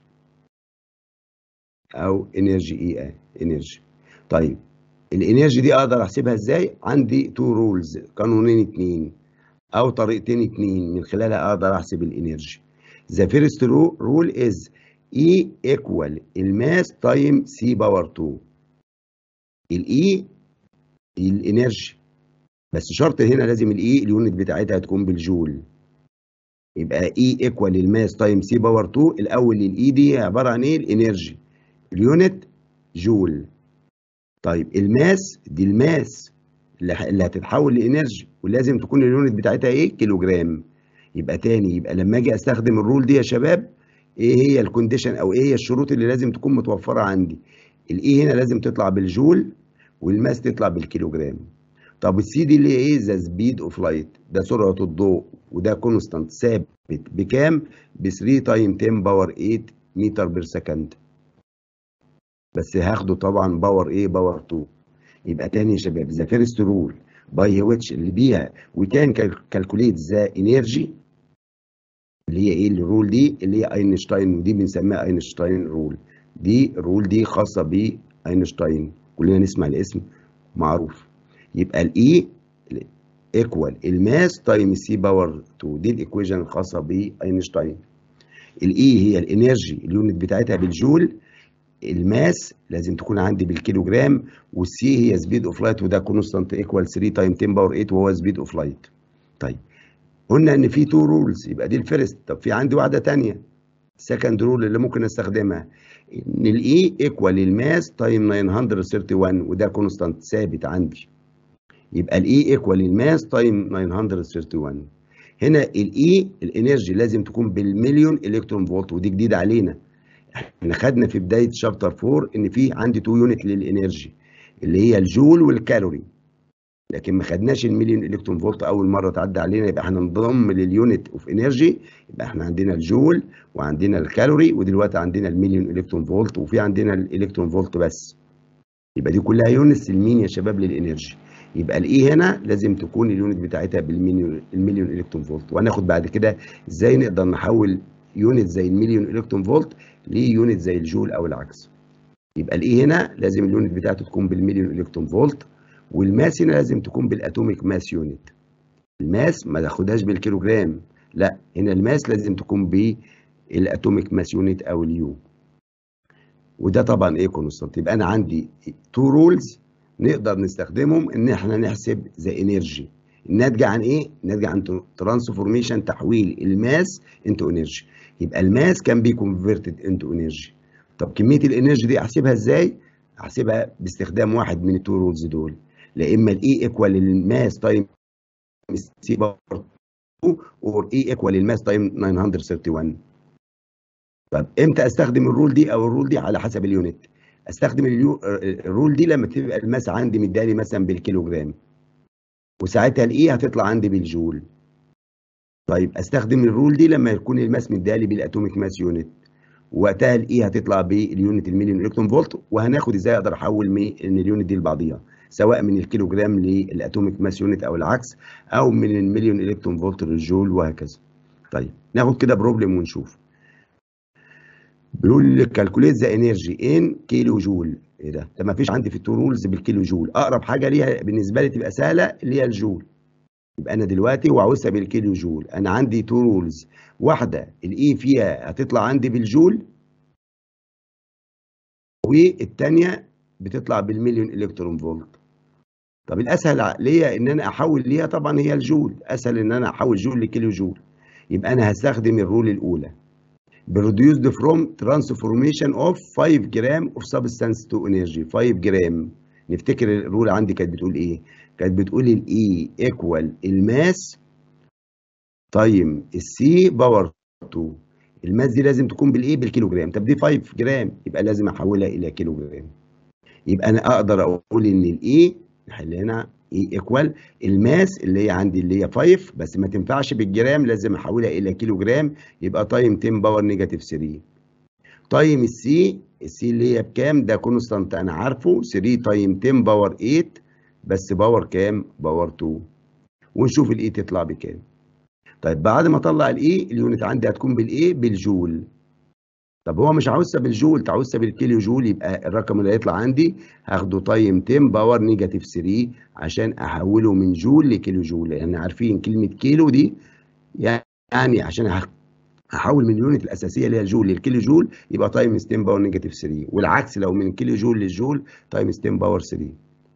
او انرجي اي انرجي طيب الانرجي دي اقدر احسبها ازاي عندي تو رولز قانونين اتنين او طريقتين اتنين من خلالها اقدر احسب الانرجي the first rule is E equal الماس تايم سي باور 2 الاي الانرجي بس شرط هنا لازم الاي اليونت بتاعتها تكون بالجول يبقى اي ايكوال الماس تايم سي باور 2 الاول الاي دي عباره عن ايه الانرجي اليونت جول طيب الماس دي الماس اللي هتتحول لانرجي ولازم تكون اليونت بتاعتها ايه كيلو جرام يبقى تاني يبقى لما اجي استخدم الرول دي يا شباب ايه هي الكونديشن او ايه هي الشروط اللي لازم تكون متوفره عندي الاي هنا لازم تطلع بالجول والماس تطلع بالكيلو جرام طب السي دي اللي هي ايه ذا سبيد اوف لايت ده سرعه الضوء وده كونستانت ثابت بكام ب 3 تايم 10 باور 8 متر بير سكند بس هاخده طبعا باور ايه باور 2 يبقى تاني يا شباب ذا فيرست رول باي ويتش اللي بيها وي كان كالكوليت ذا انرجي اللي هي ايه الرول دي اللي هي اينشتاين ودي بنسميها اينشتاين رول دي الرول دي خاصه باينشتاين كلنا نسمع الاسم معروف يبقى الاي ايكوال الماس تايم سي باور 2 دي الايكويشن الخاصه باينشتاين الاي هي الانرجي اليونت بتاعتها بالجول الماس لازم تكون عندي بالكيلو جرام والسي هي سبيد اوف لايت وده كونستانت ايكوال 3 تايم 10 باور 8 وهو سبيد اوف لايت طيب قلنا ان في تو رولز يبقى دي الفيرست طب في عندي واحده ثانيه سكند رول اللي ممكن استخدمها ان الاي ايكوال الماس تايم 931 وده كونستانت ثابت عندي يبقى الاي ايكوال الماس تايم 931 هنا الاي الانرجي لازم تكون بالمليون الكترون فولت ودي جديده علينا احنا خدنا في بدايه شابتر 4 ان في عندي تو يونت للانرجي اللي هي الجول والكالوري لكن ما خدناش المليون الكترون فولت اول مره تعدي علينا يبقى احنا ننضم لليونت اوف انرجي يبقى احنا عندنا الجول وعندنا الكالوري ودلوقتي عندنا المليون الكترون فولت وفي عندنا الالكترون فولت بس يبقى دي كلها يونتس لمين يا شباب للانرجي يبقى الاي هنا لازم تكون اليونت بتاعتها بالمليون المليون الكترون فولت وهناخد بعد كده ازاي نقدر نحول يونت زي المليون الكترون فولت ليونت زي الجول او العكس يبقى الاي هنا لازم اليونت بتاعته تكون بالمليون الكترون فولت والماس هنا لازم تكون بالاتوميك ماس يونت الماس ما تاخدهاش بالكيلو جرام لا هنا الماس لازم تكون بالاتوميك ماس يونت او اليو وده طبعا ايه كونستانت يبقى انا عندي تو رولز نقدر نستخدمهم ان احنا نحسب ذا انرجي الناتجه عن ايه ناتجه عن ترانسفورميشن تحويل الماس انتو انرجي يبقى الماس كان بي كونفرتد انتو انرجي طب كميه الانرجي دي احسبها ازاي احسبها باستخدام واحد من التو رولز دول لا اما الاي ايكوال الماس تايم سي باور 2 اور اي ايكوال الماس تايم 931 طب امتى استخدم الرول دي او الرول دي على حسب اليونت استخدم الرول دي لما تبقى الماس عندي مدالي مثلا بالكيلو جرام وساعتها الاي هتطلع عندي بالجول طيب استخدم الرول دي لما يكون الماس مدالي بالاتوميك ماس يونت وقتها الاي هتطلع باليونت المليون الكترون فولت وهناخد ازاي اقدر احول من اليونت دي لبعضيها سواء من الكيلو جرام للاتوميك ماس يونت او العكس او من المليون الكترون فولت للجول وهكذا طيب ناخد كده بروبلم ونشوف بيقول لك كالكوليت ذا انرجي ان كيلو جول ايه ده؟ ده ما فيش عندي في التو رولز بالكيلو جول اقرب حاجه ليها بالنسبه لي تبقى سهله اللي هي الجول يبقى انا دلوقتي وعاوزها بالكيلو جول انا عندي تو رولز واحده الاي فيها هتطلع عندي بالجول والثانيه بتطلع بالمليون الكترون فولت طب الاسهل ليا ان انا احول ليها طبعا هي الجول اسهل ان انا احول جول لكيلو جول يبقى انا هستخدم الرول الاولى produced from transformation of 5 جرام of substance to energy 5 جرام نفتكر الرول عندي كانت بتقول ايه كانت بتقول الاي ايكوال الماس تايم السي باور 2 الماس دي لازم تكون بالايه بالكيلو جرام طب دي 5 جرام يبقى لازم احولها الى كيلو جرام يبقى انا اقدر اقول ان الاي نحل هنا اي ايكوال الماس اللي هي عندي اللي هي 5 بس ما تنفعش بالجرام لازم احولها الى كيلو جرام يبقى تايم 10 باور نيجاتيف 3 تايم السي السي اللي هي بكام ده كونستانت انا عارفه 3 تايم 10 باور 8 بس باور كام باور 2 ونشوف الاي تطلع بكام طيب بعد ما اطلع الاي اليونت عندي هتكون بالايه بالجول طب هو مش عاوزها بالجول عاوزها بالكيلو جول يبقى الرقم اللي هيطلع عندي هاخده تايم 10 باور نيجاتيف 3 عشان احوله من جول لكيلو جول لان يعني عارفين كلمه كيلو دي يعني عشان هحول من اليونت الاساسيه اللي هي الجول للكيلو جول يبقى تايم 10 باور نيجاتيف 3 والعكس لو من كيلو جول للجول تايم 10 باور 3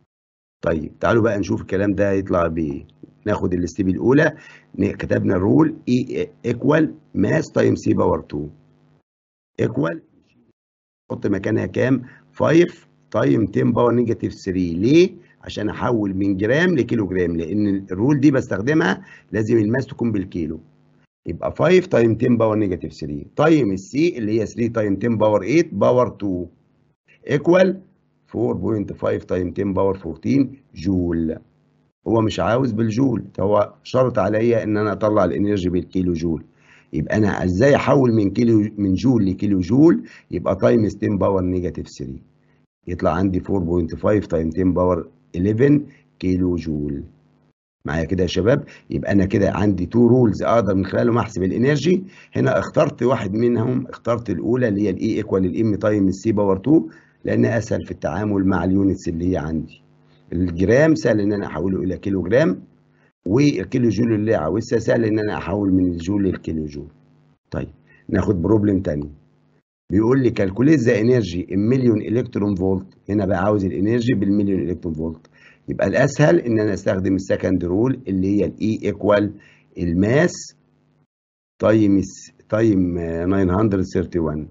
طيب تعالوا بقى نشوف الكلام ده يطلع بايه ناخد الستيب الاولى كتبنا الرول اي ايكوال ماس تايم سي باور 2 ايكوال نحط مكانها كام 5 تايم 10 باور نيجاتيف 3 ليه عشان احول من جرام لكيلو جرام لان الرول دي بستخدمها لازم الماس تكون بالكيلو يبقى 5 تايم 10 باور نيجاتيف 3 تايم السي اللي هي 3 تايم 10 باور 8 باور 2 ايكوال 4.5 تايم 10 باور 14 جول هو مش عاوز بالجول هو شرط عليا ان انا اطلع الانرجي بالكيلو جول يبقى انا ازاي احول من كيلو من جول لكيلو جول يبقى تايمز 10 باور نيجاتيف 3 يطلع عندي 4.5 تايم 10 باور 11 كيلو جول معايا كده يا شباب يبقى انا كده عندي تو رولز اقدر من خلالهم احسب الانرجي هنا اخترت واحد منهم اخترت الاولى اللي هي الاي ايكوال الام تايم السي باور 2 لان اسهل في التعامل مع اليونتس اللي هي عندي الجرام سهل ان انا احوله الى كيلو جرام والكيلو جول اللي عاوزها سهل ان انا احول من الجول للكيلو جول طيب ناخد بروبلم تاني بيقول لي كالكوليت ذا انرجي ان مليون الكترون فولت هنا بقى عاوز الانرجي بالمليون الكترون فولت يبقى الاسهل ان انا استخدم السكند رول اللي هي الاي ايكوال الماس تايم تايم 931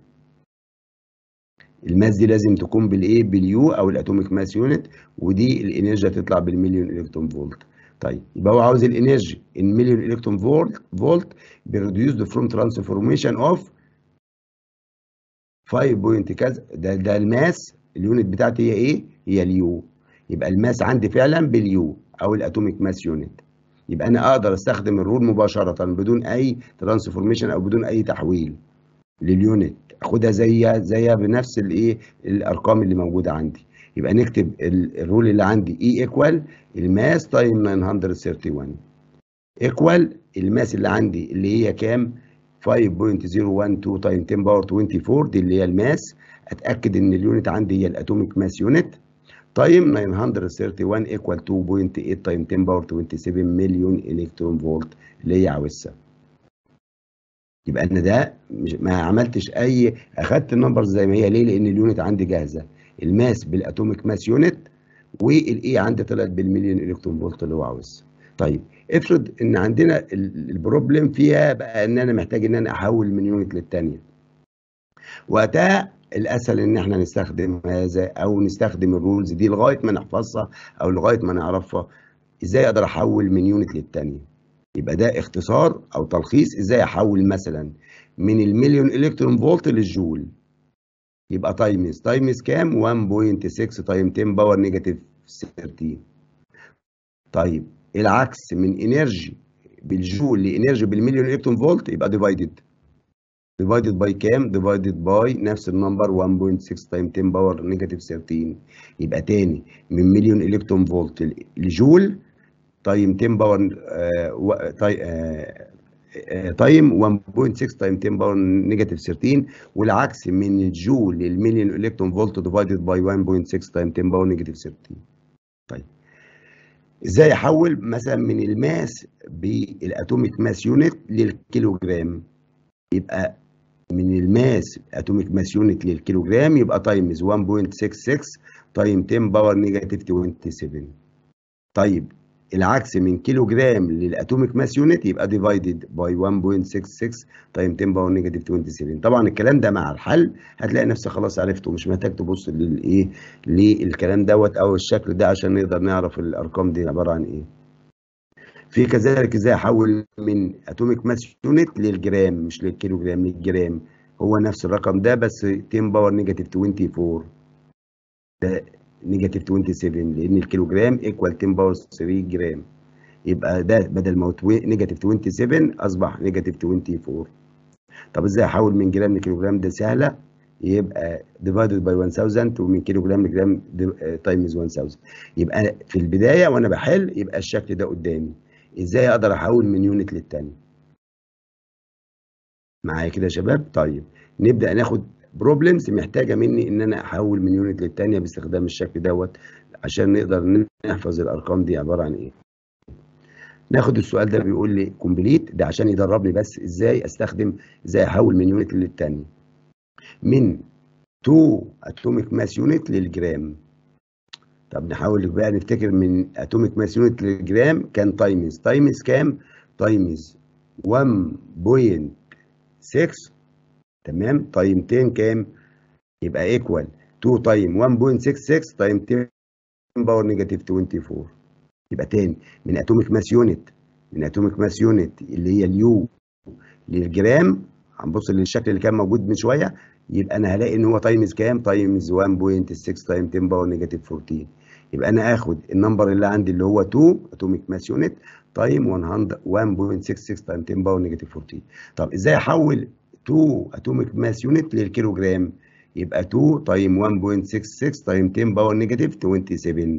الماس دي لازم تكون بالايه باليو او الاتوميك ماس يونت ودي الانرجي هتطلع بالمليون الكترون فولت طيب يبقى هو عاوز الانرجي ان مليون الكترون فولت فولت بريديوسد فروم ترانسفورميشن اوف 5 بوينت كذا ده ده الماس اليونت بتاعتي هي ايه؟ هي اليو يبقى الماس عندي فعلا باليو او الاتوميك ماس يونت يبقى انا اقدر استخدم الرول مباشره بدون اي ترانسفورميشن او بدون اي تحويل لليونت اخدها زيها زيها بنفس الايه الارقام اللي موجوده عندي يبقى نكتب الرول اللي عندي اي ايكوال الماس تايم 931 ايكوال الماس اللي عندي اللي هي كام 5.012 تايم 10 باور 24 دي اللي هي الماس اتاكد ان اليونت عندي هي الاتوميك ماس يونت تايم 931 ايكوال 2.8 تايم 10 باور 27 مليون الكترون فولت اللي هي عاوزها يبقى انا ده مش ما عملتش اي اخدت النمبرز زي ما هي ليه لان اليونت عندي جاهزه الماس بالاتوميك ماس يونت والاي عندي طلعت بالمليون الكترون فولت اللي هو عاوزها طيب افرض ان عندنا البروبلم فيها بقى ان انا محتاج ان انا احول من يونت للثانيه وقتها الاسهل ان احنا نستخدم هذا او نستخدم الرولز دي لغايه ما نحفظها او لغايه ما نعرفها ازاي اقدر احول من يونت للثانيه يبقى ده اختصار او تلخيص ازاي احول مثلا من المليون الكترون فولت للجول يبقى تايمز تايمز كام 1.6 تايم 10 باور نيجاتيف 13 طيب العكس من انرجي بالجول لانرجي بالمليون الكترون فولت يبقى ديفايدد ديفايدد باي كام ديفايدد باي نفس النمبر 1.6 تايم 10 باور نيجاتيف 13 يبقى تاني من مليون الكترون فولت لجول تايم 10 باور آه تايم 1.6 تايم 10 باور نيجاتيف 13 والعكس من الجول للمليون الكترون فولت ديفايدد باي 1.6 تايم 10 باور نيجاتيف 13 طيب ازاي احول مثلا من الماس بالاتوميك ماس يونت للكيلوجرام يبقى من الماس اتوميك ماس يونت للكيلوجرام يبقى تايمز 1.66 تايم 10 باور نيجاتيف 27 طيب العكس من كيلو جرام للاتوميك ماس يونت يبقى ديفايدد باي 1.66 تايم 10 باور نيجاتيف 27 طبعا الكلام ده مع الحل هتلاقي نفسك خلاص عرفته مش محتاج تبص للايه للكلام دوت او الشكل ده عشان نقدر نعرف الارقام دي عباره عن ايه في كذلك ازاي احول من اتوميك ماس يونت للجرام مش للكيلو جرام للجرام هو نفس الرقم ده بس 10 باور نيجاتيف 24 ده نيجاتيف 27 لان الكيلو جرام ايكوال 10 باور 3 جرام يبقى ده بدل ما هو نيجاتيف 27 اصبح نيجاتيف 24 طب ازاي احول من جرام لكيلو جرام ده سهله يبقى ديفايدد باي 1000 ومن كيلو جرام لجرام تايمز 1000 يبقى في البدايه وانا بحل يبقى الشكل ده قدامي ازاي اقدر احول من يونت للتاني معايا كده يا شباب طيب نبدا ناخد بروبلمز محتاجه مني ان انا احول من يونت للتانيه باستخدام الشكل دوت عشان نقدر نحفظ الارقام دي عباره عن ايه ناخد السؤال ده بيقول لي كومبليت ده عشان يدربني بس ازاي استخدم ازاي احول من يونت للتانيه من 2 اتوميك ماس يونت للجرام طب نحاول بقى نفتكر من اتوميك ماس يونت للجرام كان تايمز تايمز كام تايمز 1.6 تمام تايم 10 كام يبقى ايكوال 2 تايم 1.66 تايم 10 باور نيجاتيف 24 يبقى تاني من اتوميك ماس يونت من اتوميك ماس يونت اللي هي اليو للجرام هنبص للشكل اللي كان موجود من شويه يبقى انا هلاقي ان هو تايمز كام تايمز 1.6 تايم 10 باور نيجاتيف 14 يبقى انا اخد النمبر اللي عندي اللي هو 2 اتوميك ماس يونت تايم 1.66 تايم 10 باور نيجاتيف 14 طب ازاي احول 2 اتوميك ماس يونت للكيلو جرام يبقى 2 تايم 1.66 تايم 10 باور نيجاتيف 27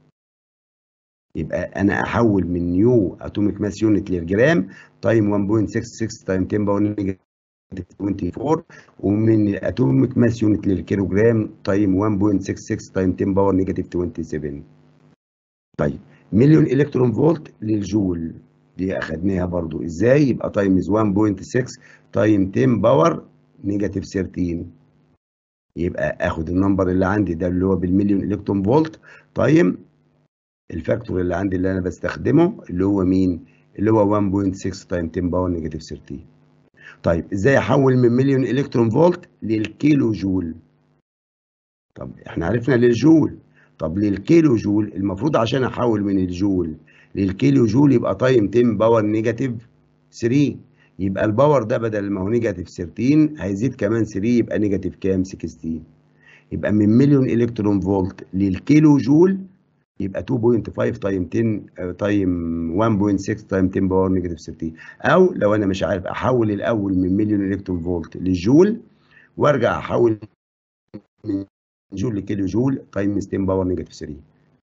يبقى انا احول من نيو اتوميك ماس يونت للجرام تايم 1.66 تايم 10 باور نيجاتيف 24 ومن الاتوميك ماس يونت للكيلو جرام تايم 1.66 تايم 10 باور نيجاتيف 27 طيب مليون الكترون فولت للجول دي اخدناها برضو ازاي يبقى تايمز 1.6 تايم 10 باور نيجاتيف 13 يبقى اخد النمبر اللي عندي ده اللي هو بالمليون الكترون فولت تايم الفاكتور اللي عندي اللي انا بستخدمه اللي هو مين اللي هو 1.6 تايم 10 باور نيجاتيف 13 طيب ازاي احول من مليون الكترون فولت للكيلو جول طب احنا عرفنا للجول طب للكيلو جول المفروض عشان احول من الجول للكيلو جول يبقى تايم 10 باور نيجاتيف 3 يبقى الباور ده بدل ما هو نيجاتيف 13 هيزيد كمان 3 يبقى نيجاتيف كام 16 يبقى من مليون الكترون فولت للكيلو جول يبقى 2.5 تايم 10 تايم 1.6 تايم 10 باور نيجاتيف 60 او لو انا مش عارف احول الاول من مليون الكترون فولت للجول وارجع احول من جول لكيلو جول تايمز 10 باور نيجاتيف 3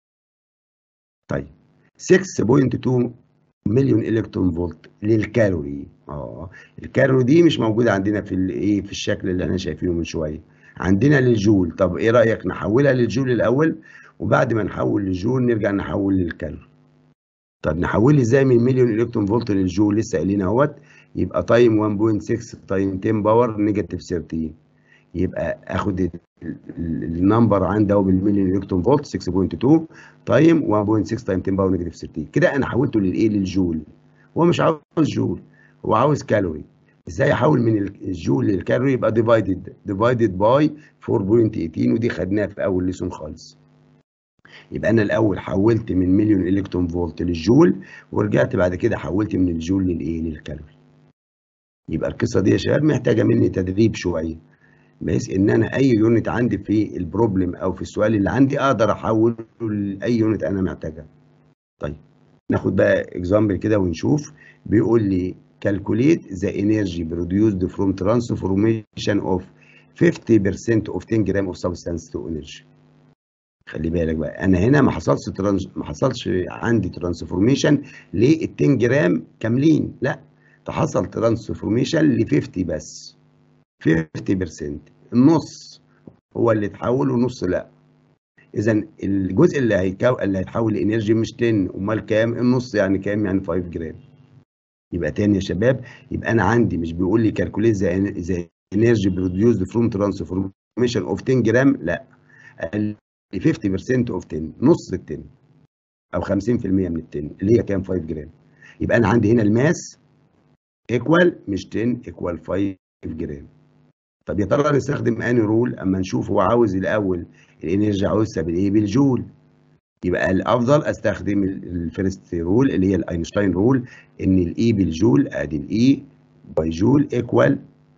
طيب 6.2 مليون الكترون فولت للكالوري اه الكالوري دي مش موجوده عندنا في الايه في الشكل اللي احنا شايفينه من شويه عندنا للجول طب ايه رايك نحولها للجول الاول وبعد ما نحول للجول نرجع نحول للكالوري طب نحول ازاي من مليون الكترون فولت للجول لسه قايلين اهوت يبقى تايم 1.6 تايم 10 باور نيجاتيف 13 يبقى اخد النمبر عندي اهو بالمليون الكترون فولت 6.2 تايم 1.6 تايم 10 باور نيجاتيف 13 كده انا حولته للايه للجول هو مش عاوز جول هو عاوز كالوري ازاي احول من الجول للكالوري يبقى ديفايدد ديفايدد باي 4.18 ودي خدناها في اول ليسون خالص يبقى انا الاول حولت من مليون الكترون فولت للجول ورجعت بعد كده حولت من الجول للايه للكالوري يبقى القصه دي يا شباب محتاجه مني تدريب شويه بحيث ان انا اي يونت عندي في البروبلم او في السؤال اللي عندي اقدر احوله لاي يونت انا محتاجها طيب ناخد بقى اكزامبل كده ونشوف بيقول لي calculate the energy produced from transformation of 50% of 10 gram of substance to energy خلي بالك بقى انا هنا ما حصلش ترانس ما حصلش عندي ترانسفورميشن لل 10 جرام كاملين لا ده حصل ترانسفورميشن ل 50 بس 50% النص هو اللي اتحول ونص لا اذا الجزء اللي هيكو اللي هيتحول لانرجي مش 10 امال كام النص يعني كام يعني 5 جرام يبقى تاني يا شباب يبقى انا عندي مش بيقول لي كالكوليت زي انرجي بروديوسد فروم ترانسفورميشن اوف 10 جرام لا قال لي 50% اوف 10 نص ال 10 او 50% من ال 10 اللي هي كام 5 جرام يبقى انا عندي هنا الماس ايكوال مش 10 ايكوال 5 جرام طب يا ترى نستخدم انهي رول اما نشوف هو عاوز الاول الانرجي عاوزها بالايه بالجول يبقى الافضل استخدم الفيرست رول اللي هي الاينشتاين رول ان الاي بالجول ادي الاي باي جول ايكوال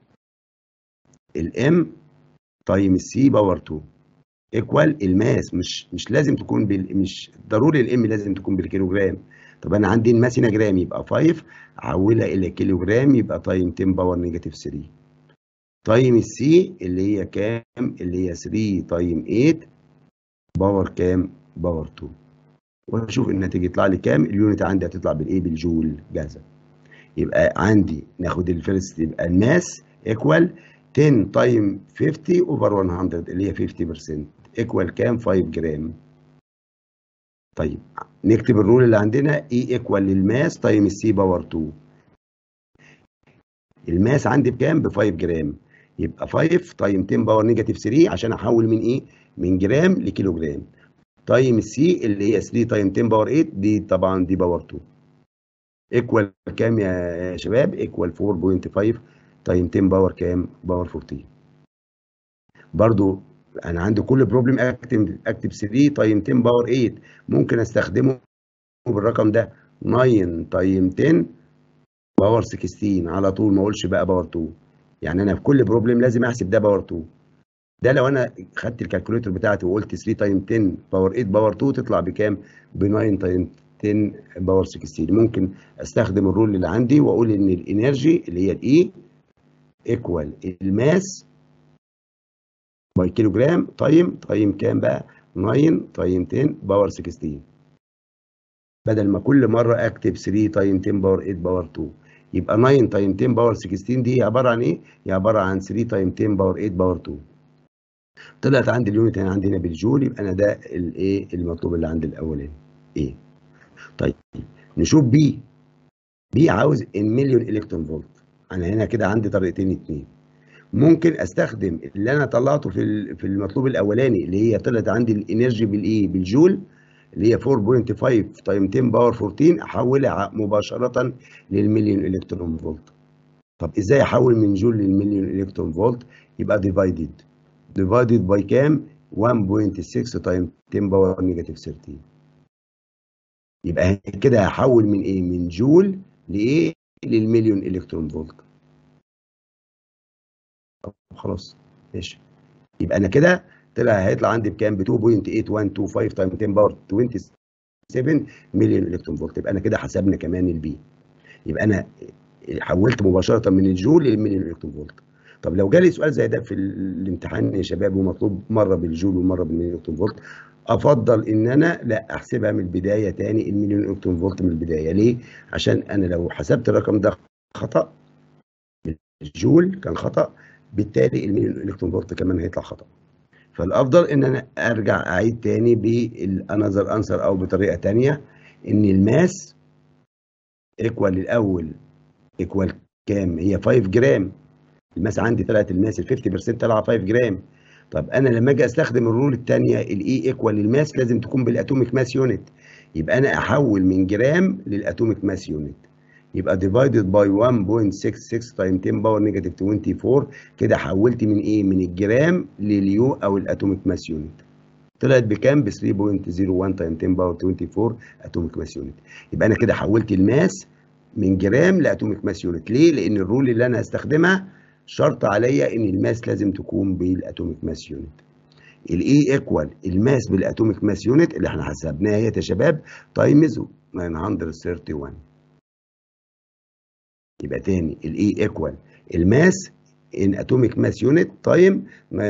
الام تايم السي باور 2 ايكوال الماس مش مش لازم تكون بال مش ضروري الام لازم تكون بالكيلو جرام طب انا عندي الماس هنا جرام يبقى 5 احولها الى كيلو جرام يبقى تايم 10 باور نيجاتيف 3 تايم السي اللي هي كام اللي هي 3 تايم 8 باور كام باور 2 واشوف الناتج يطلع لي كام اليونت عندي هتطلع بالايه بالجول جاهزه يبقى عندي ناخد الفيرست يبقى الماس ايكوال 10 تايم 50 اوفر 100 اللي هي 50% ايكوال كام 5 جرام طيب نكتب الرول اللي عندنا اي ايكوال للماس تايم السي باور 2 الماس عندي بكام ب 5 جرام يبقى 5 تايم 10 باور نيجاتيف 3 عشان احول من ايه من جرام لكيلو جرام تايم السي اللي هي 3 تايم 10 باور 8 دي طبعا دي باور 2 ايكوال كام يا شباب ايكوال 4.5 تايم 10 باور كام باور 14 برضو انا عندي كل بروبلم اكتب اكتب 3 تايم 10 باور 8 ممكن استخدمه بالرقم ده 9 تايم 10 باور 16 على طول ما اقولش بقى باور 2 يعني انا في كل بروبلم لازم احسب ده باور 2 ده لو انا خدت الكالكوليتر بتاعتي وقلت 3 تايم 10 باور 8 باور 2 تطلع بكام ب 9 تايم 10 باور 16 ممكن استخدم الرول اللي عندي واقول ان الانرجي اللي هي الاي ايكوال الماس باي كيلو جرام تايم تايم كام بقى 9 تايم 10 باور 16 بدل ما كل مره اكتب 3 تايم 10 باور 8 باور 2 يبقى 9 تايم 10 باور 16 دي عباره عن ايه؟ هي عباره عن 3 تايم 10 باور 8 باور 2 طلعت عندي اليونت هنا عندنا بالجول يبقى انا ده الايه المطلوب اللي عندي الاولاني ايه طيب نشوف بي بي عاوز المليون الكترون فولت انا هنا كده عندي طريقتين اتنين ممكن استخدم اللي انا طلعته في في المطلوب الاولاني اللي هي طلعت عندي الانرجي بالايه بالجول اللي هي 4.5 تايم 10 باور 14 احولها مباشره للمليون الكترون فولت طب ازاي احول من جول للمليون الكترون فولت يبقى ديفايدد ديفايدد باي كام 1.6 تايم 10 باور نيجاتيف 13 يبقى كده هحول من ايه من جول لايه للمليون الكترون فولت خلاص ماشي يبقى انا كده طلع هيطلع عندي بكام ب 2.8125 تايم 10 باور 27 مليون الكترون فولت يبقى انا كده حسبنا كمان البي يبقى انا حولت مباشره من الجول للمليون الكترون فولت طب لو جالي سؤال زي ده في الامتحان يا شباب ومطلوب مره بالجول ومره بالمليون الكترون فولت افضل ان انا لا احسبها من البدايه تاني المليون الكترون فولت من البدايه ليه عشان انا لو حسبت الرقم ده خطا الجول كان خطا بالتالي المليون الكترون فولت كمان هيطلع خطا فالافضل ان انا ارجع اعيد تاني بالانذر انسر او بطريقه تانيه ان الماس ايكوال الاول ايكوال كام هي 5 جرام الماس عندي طلعت الماس ال 50% طالعه 5 جرام طب انا لما اجي استخدم الرول الثانيه الاي ايكوال للماس لازم تكون بالاتوميك ماس يونت يبقى انا احول من جرام للاتوميك ماس يونت يبقى ديفايدد باي 1.66 تايم 10 باور نيجاتيف 24 كده حولت من ايه من الجرام لليو او الاتوميك ماس يونت طلعت بكام ب 3.01 تايم 10 باور 24 اتوميك ماس يونت يبقى انا كده حولت الماس من جرام لاتوميك ماس يونت ليه لان الرول اللي انا هستخدمها شرط عليا ان الماس لازم تكون بالاتوميك ماس يونت الاي ايكوال الماس بالاتوميك ماس يونت اللي احنا حسبناها هي يا شباب تايمز 931 يبقى تاني الاي ايكوال الماس ان اتوميك ماس يونت تايم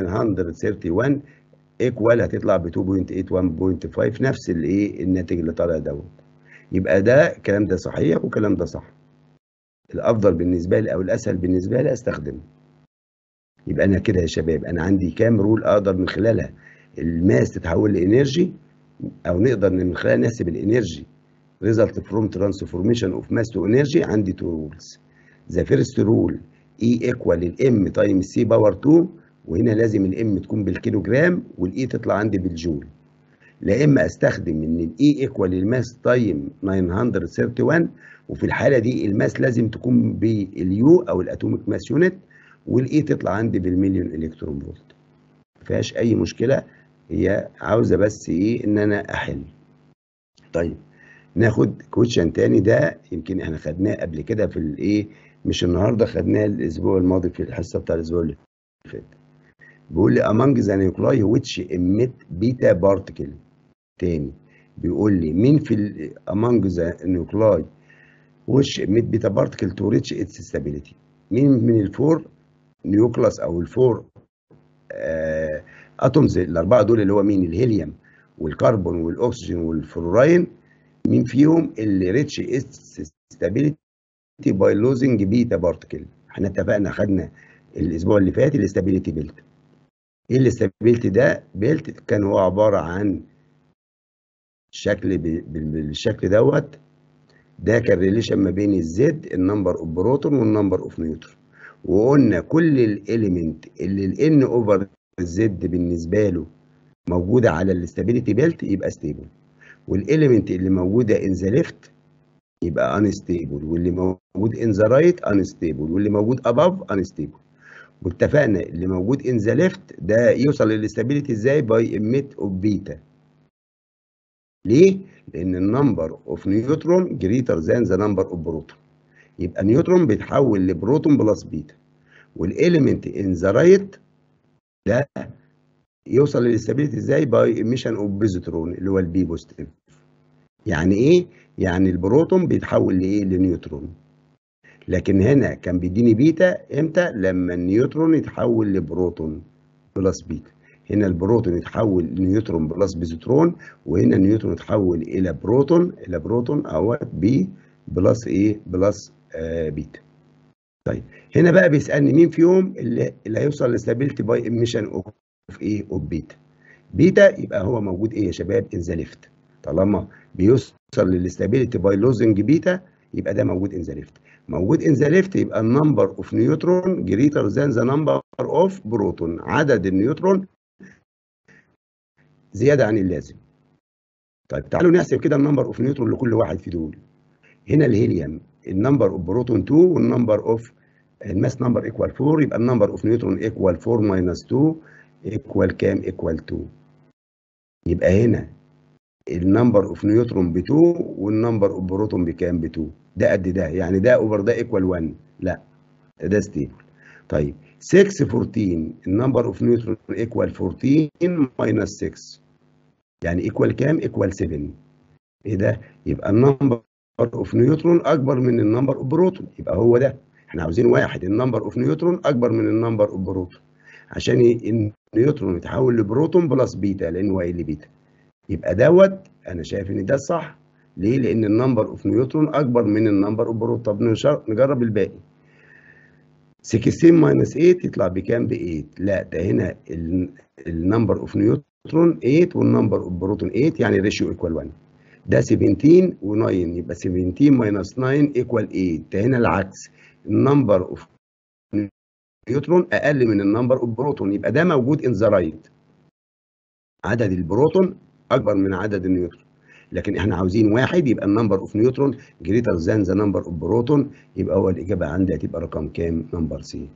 931 ايكوال هتطلع ب 2.81.5 نفس الايه الناتج اللي طالع دوت يبقى ده الكلام ده صحيح والكلام ده صح الافضل بالنسبه لي او الاسهل بالنسبه لي استخدمه يبقى انا كده يا شباب انا عندي كام رول اقدر من خلالها الماس تتحول لانرجي او نقدر من خلالها نحسب الانرجي result from transformation of mass to energy عندي two rules the first rule E equal الام تايمز سي باور 2 وهنا لازم الام تكون بالكيلو جرام والاي تطلع عندي بالجول لا اما استخدم ان الاي ايكوال الماس تايم 931 وفي الحاله دي الماس لازم تكون باليو او الاتوميك ماس يونت والاي تطلع عندي بالمليون الكترون فولت ما فيهاش اي مشكله هي عاوزه بس ايه ان انا احل طيب ناخد كويشن تاني ده يمكن احنا خدناه قبل كده في الايه مش النهارده خدناه الاسبوع الماضي في الحصه بتاع الاسبوع اللي فات بيقول لي among the nuclei which emit beta particle تاني بيقول لي مين في ال among the nuclei which emit beta particle to reach its stability مين من الفور نيوكلاس او الفور آه اتومز الاربعه دول اللي هو مين الهيليوم والكربون والاكسجين والفلوراين مين فيهم اللي ريتش its stability باي لوزنج بيتا بارتكل احنا اتفقنا خدنا الاسبوع اللي فات الاستابيليتي بيلت ايه الاستابيليتي ده بيلت كان هو عباره عن شكل بالشكل دوت ده كان ريليشن ما بين الزد النمبر اوف بروتون والنمبر اوف نيوترون وقلنا كل الاليمنت اللي الان اوفر الزد بالنسبه له موجوده على الاستابيليتي بيلت يبقى ستيبل والاليمنت اللي موجوده ان ذا ليفت يبقى unstable واللي موجود in the right unstable واللي موجود above unstable واتفقنا اللي موجود in the left ده يوصل للاستابيليتي ازاي باي emit of بيتا ليه؟ لأن النمبر اوف نيوترون greater than the number of بروتون يبقى نيوترون بيتحول لبروتون بلس بيتا والاليمنت in the right ده يوصل للاستابيليتي ازاي باي emission of بوزيترون اللي هو البي بوزيتيف يعني ايه؟ يعني البروتون بيتحول لايه؟ لنيوترون. لكن هنا كان بيديني بيتا امتى؟ لما النيوترون يتحول لبروتون بلس بيتا. هنا البروتون يتحول لنيوترون بلس بيزوترون وهنا النيوترون يتحول الى بروتون الى بروتون اهوت بي بلس ايه؟ بلس آه بيتا. طيب هنا بقى بيسالني مين فيهم اللي, اللي هيوصل لستابيلتي باي ايميشن اوف ايه؟ اوف بيتا. بيتا يبقى هو موجود ايه يا شباب؟ ان ذا ليفت. طالما بيوصل للاستابيليتي باي لوزنج بيتا يبقى ده موجود ان ذا ليفت موجود ان ذا ليفت يبقى النمبر اوف نيوترون جريتر ذان ذا نمبر اوف بروتون عدد النيوترون زياده عن اللازم طيب تعالوا نحسب كده النمبر اوف نيوترون لكل واحد في دول هنا الهيليوم النمبر اوف بروتون 2 والنمبر اوف الماس نمبر ايكوال 4 يبقى النمبر اوف نيوترون ايكوال 4 ماينس 2 ايكوال كام ايكوال 2 يبقى هنا النمبر اوف نيوترون ب 2 والنمبر اوف بروتون بكام ب 2 ده قد ده يعني ده اوفر ده ايكوال 1 لا ده ستيبل طيب 6 14 النمبر اوف نيوترون ايكوال 14 ماينس 6 يعني ايكوال كام ايكوال 7 ايه ده يبقى النمبر اوف نيوترون اكبر من النمبر اوف بروتون يبقى هو ده احنا عاوزين واحد النمبر اوف نيوترون اكبر من النمبر اوف بروتون عشان النيوترون يتحول لبروتون بلس بيتا لانه قايل لي بيتا يبقى دوت انا شايف ان ده الصح ليه؟ لان النمبر اوف نيوترون اكبر من النمبر اوف بروتون طب نجرب الباقي 16 ماينس 8 يطلع بكام ب 8 لا ده هنا النمبر اوف نيوترون 8 والنمبر اوف بروتون 8 يعني ريشيو ايكوال 1 ده 17 و9 يبقى 17 ماينس 9 ايكوال 8 ده هنا العكس النمبر اوف نيوترون اقل من النمبر اوف بروتون يبقى ده موجود ان ذا رايت عدد البروتون اكبر من عدد النيوترون لكن احنا عاوزين واحد يبقى النمبر اوف نيوترون جريتر ذان ذا نمبر اوف بروتون يبقى هو الاجابه عندي هتبقى رقم كام نمبر سي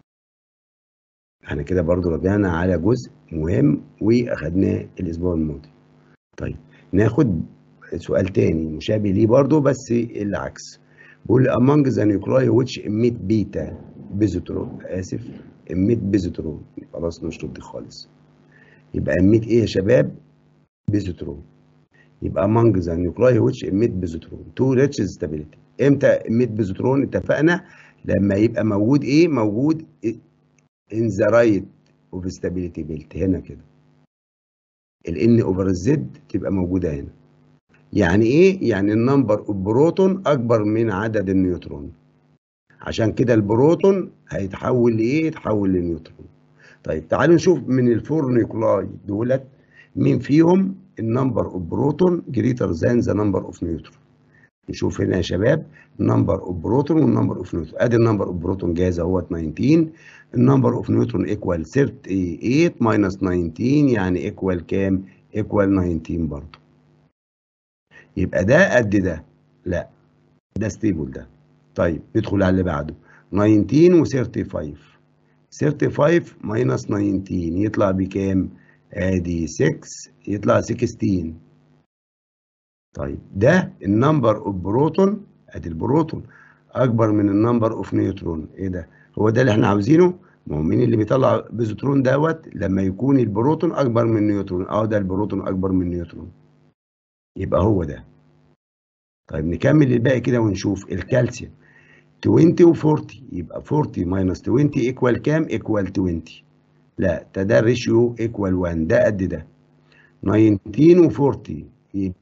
احنا كده برضو رجعنا على جزء مهم واخدناه الاسبوع الماضي طيب ناخد سؤال تاني مشابه ليه برضو بس العكس بيقول among the nuclei which emit beta بيزوترون اسف emit بيزوترون خلاص نشطب دي خالص يبقى emit ايه يا شباب بيزوترون يبقى among the nuclei which emit بيزوترون to reach stability امتى emit بيزوترون اتفقنا لما يبقى موجود ايه موجود in the right of stability belt هنا كده ال n over z تبقى موجوده هنا يعني ايه يعني النمبر اوف بروتون اكبر من عدد النيوترون عشان كده البروتون هيتحول لايه يتحول لنيوترون طيب تعالوا نشوف من الفور نيوكلاي دولت مين فيهم النمبر اوف بروتون جريتر ذان ذا نمبر اوف نيوترون نشوف هنا يا شباب النمبر اوف بروتون والنمبر اوف نيوترون ادي النمبر اوف بروتون جاهز اهوت 19 النمبر اوف نيوترون ايكوال 38 ماينس 19 يعني ايكوال كام ايكوال 19 برضه يبقى ده قد ده لا ده ستيبل ده طيب ندخل على اللي بعده 19 و 35 35 ماينس 19 يطلع بكام ادي 6 يطلع 16 طيب ده النمبر اوف بروتون ادي البروتون اكبر من النمبر اوف نيوترون ايه ده هو ده اللي احنا عاوزينه ما هو مين اللي بيطلع بيزوترون دوت لما يكون البروتون اكبر من النيوترون اه ده البروتون اكبر من النيوترون يبقى هو ده طيب نكمل الباقي كده ونشوف الكالسيوم 20 و40 يبقى 40 ماينس 20 ايكوال كام ايكوال 20 لا ده ده الريشيو ايكوال 1 ده قد ده 19 و40 يبقى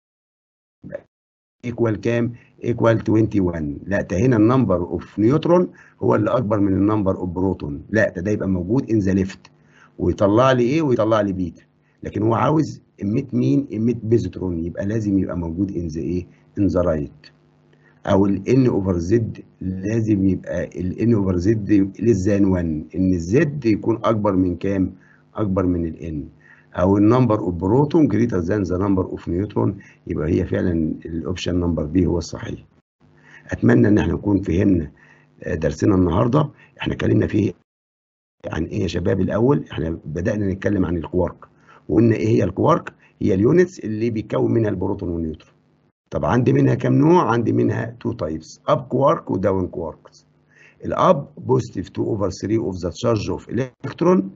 ايكوال كام ايكوال 21 لا ده هنا النمبر اوف نيوترون هو اللي اكبر من النمبر اوف بروتون لا ده ده يبقى موجود ان ذا ليفت ويطلع لي ايه ويطلع لي بيتا لكن هو عاوز اميت مين اميت بيزوترون يبقى لازم يبقى موجود ان ذا ايه ان ذا رايت او ال n اوفر زد لازم يبقى ال n اوفر زد للزان 1 ان الزد يكون اكبر من كام اكبر من ال n او النمبر اوف بروتون جريتر ذان ذا نمبر اوف نيوترون يبقى هي فعلا الاوبشن نمبر بي هو الصحيح اتمنى ان احنا نكون فهمنا درسنا النهارده احنا اتكلمنا فيه عن ايه يا شباب الاول احنا بدانا نتكلم عن الكوارك وقلنا ايه هي الكوارك هي اليونتس اللي بيتكون منها البروتون والنيوترون طب عندي منها كام نوع عندي منها تو تايبس اب كوارك وداون كواركس الاب بوزيتيف 2 اوفر 3 اوف ذا تشارج اوف الكترون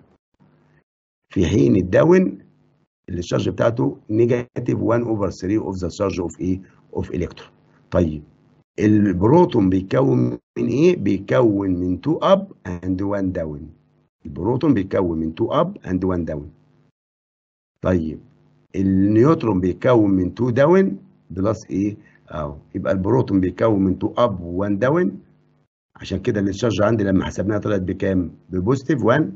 في حين الداون اللي الشارج بتاعته نيجاتيف 1 اوفر 3 اوف ذا تشارج اوف ايه اوف الكترون طيب البروتون بيتكون من ايه بيتكون من 2 اب اند 1 داون البروتون بيتكون من 2 اب اند 1 داون طيب النيوترون بيتكون من 2 داون بلس ايه اهو يبقى البروتون بيتكون من 2 اب و1 داون عشان كده التشارج عندي لما حسبناها طلعت بكام ببوزيتيف 1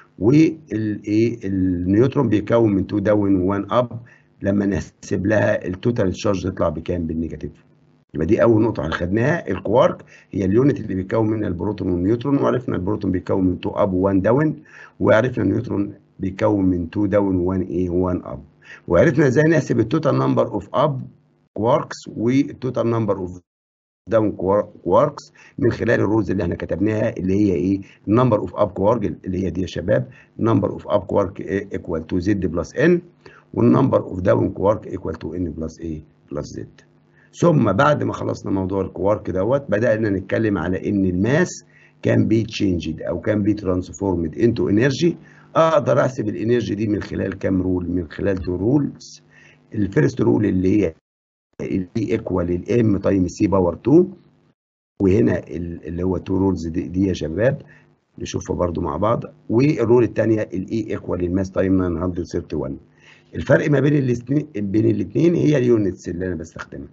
والايه النيوترون بيتكون من 2 داون و1 اب لما نحسب لها التوتال تشارج يطلع بكام بالنيجاتيف يبقى دي اول نقطه اللي خدناها الكوارك هي اليونت اللي بيتكون منها البروتون والنيوترون وعرفنا البروتون بيتكون من 2 اب و1 داون وعرفنا النيوترون بيتكون من 2 داون و1 ايه و1 اب وعرفنا ازاي نحسب التوتال نمبر اوف اب كواركس والتوتال نمبر اوف داون كواركس من خلال الرولز اللي احنا كتبناها اللي هي ايه النمبر اوف اب كوارك اللي هي دي يا شباب نمبر اوف اب كوارك ايكوال تو زد بلس ان والنمبر اوف داون كوارك ايكوال تو ان بلس ايه بلس زد ثم بعد ما خلصنا موضوع الكوارك دوت بدانا نتكلم على ان الماس كان بي تشينجد او كان بي ترانسفورمد انتو انرجي اقدر احسب الانرجي دي من خلال كام رول من خلال تو رولز الفيرست رول اللي هي الاي ايكوال الام تايم سي باور 2 وهنا اللي هو تو رولز دي, دي يا شباب نشوفها برضو مع بعض والرول الثانيه الاي ايكوال الماس تايم 931 الفرق ما بين الاثنين بين الاثنين هي اليونتس اللي انا بستخدمها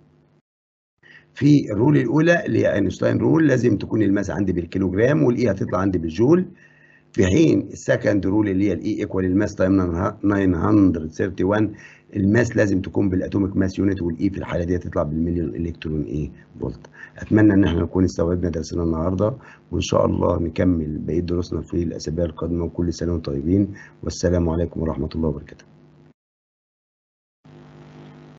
في الرول الاولى اللي هي اينشتاين رول لازم تكون الماس عندي بالكيلوجرام والاي هتطلع عندي بالجول في حين السكند رول اللي هي الاي ايكوال الماس تايم 931 الماس لازم تكون بالاتوميك ماس يونت والاي في الحاله دي تطلع بالمليون الكترون ايه فولت اتمنى ان احنا نكون استوعبنا درسنا النهارده وان شاء الله نكمل بقيه دروسنا في الاسابيع القادمه وكل سنه وانتم طيبين والسلام عليكم ورحمه الله وبركاته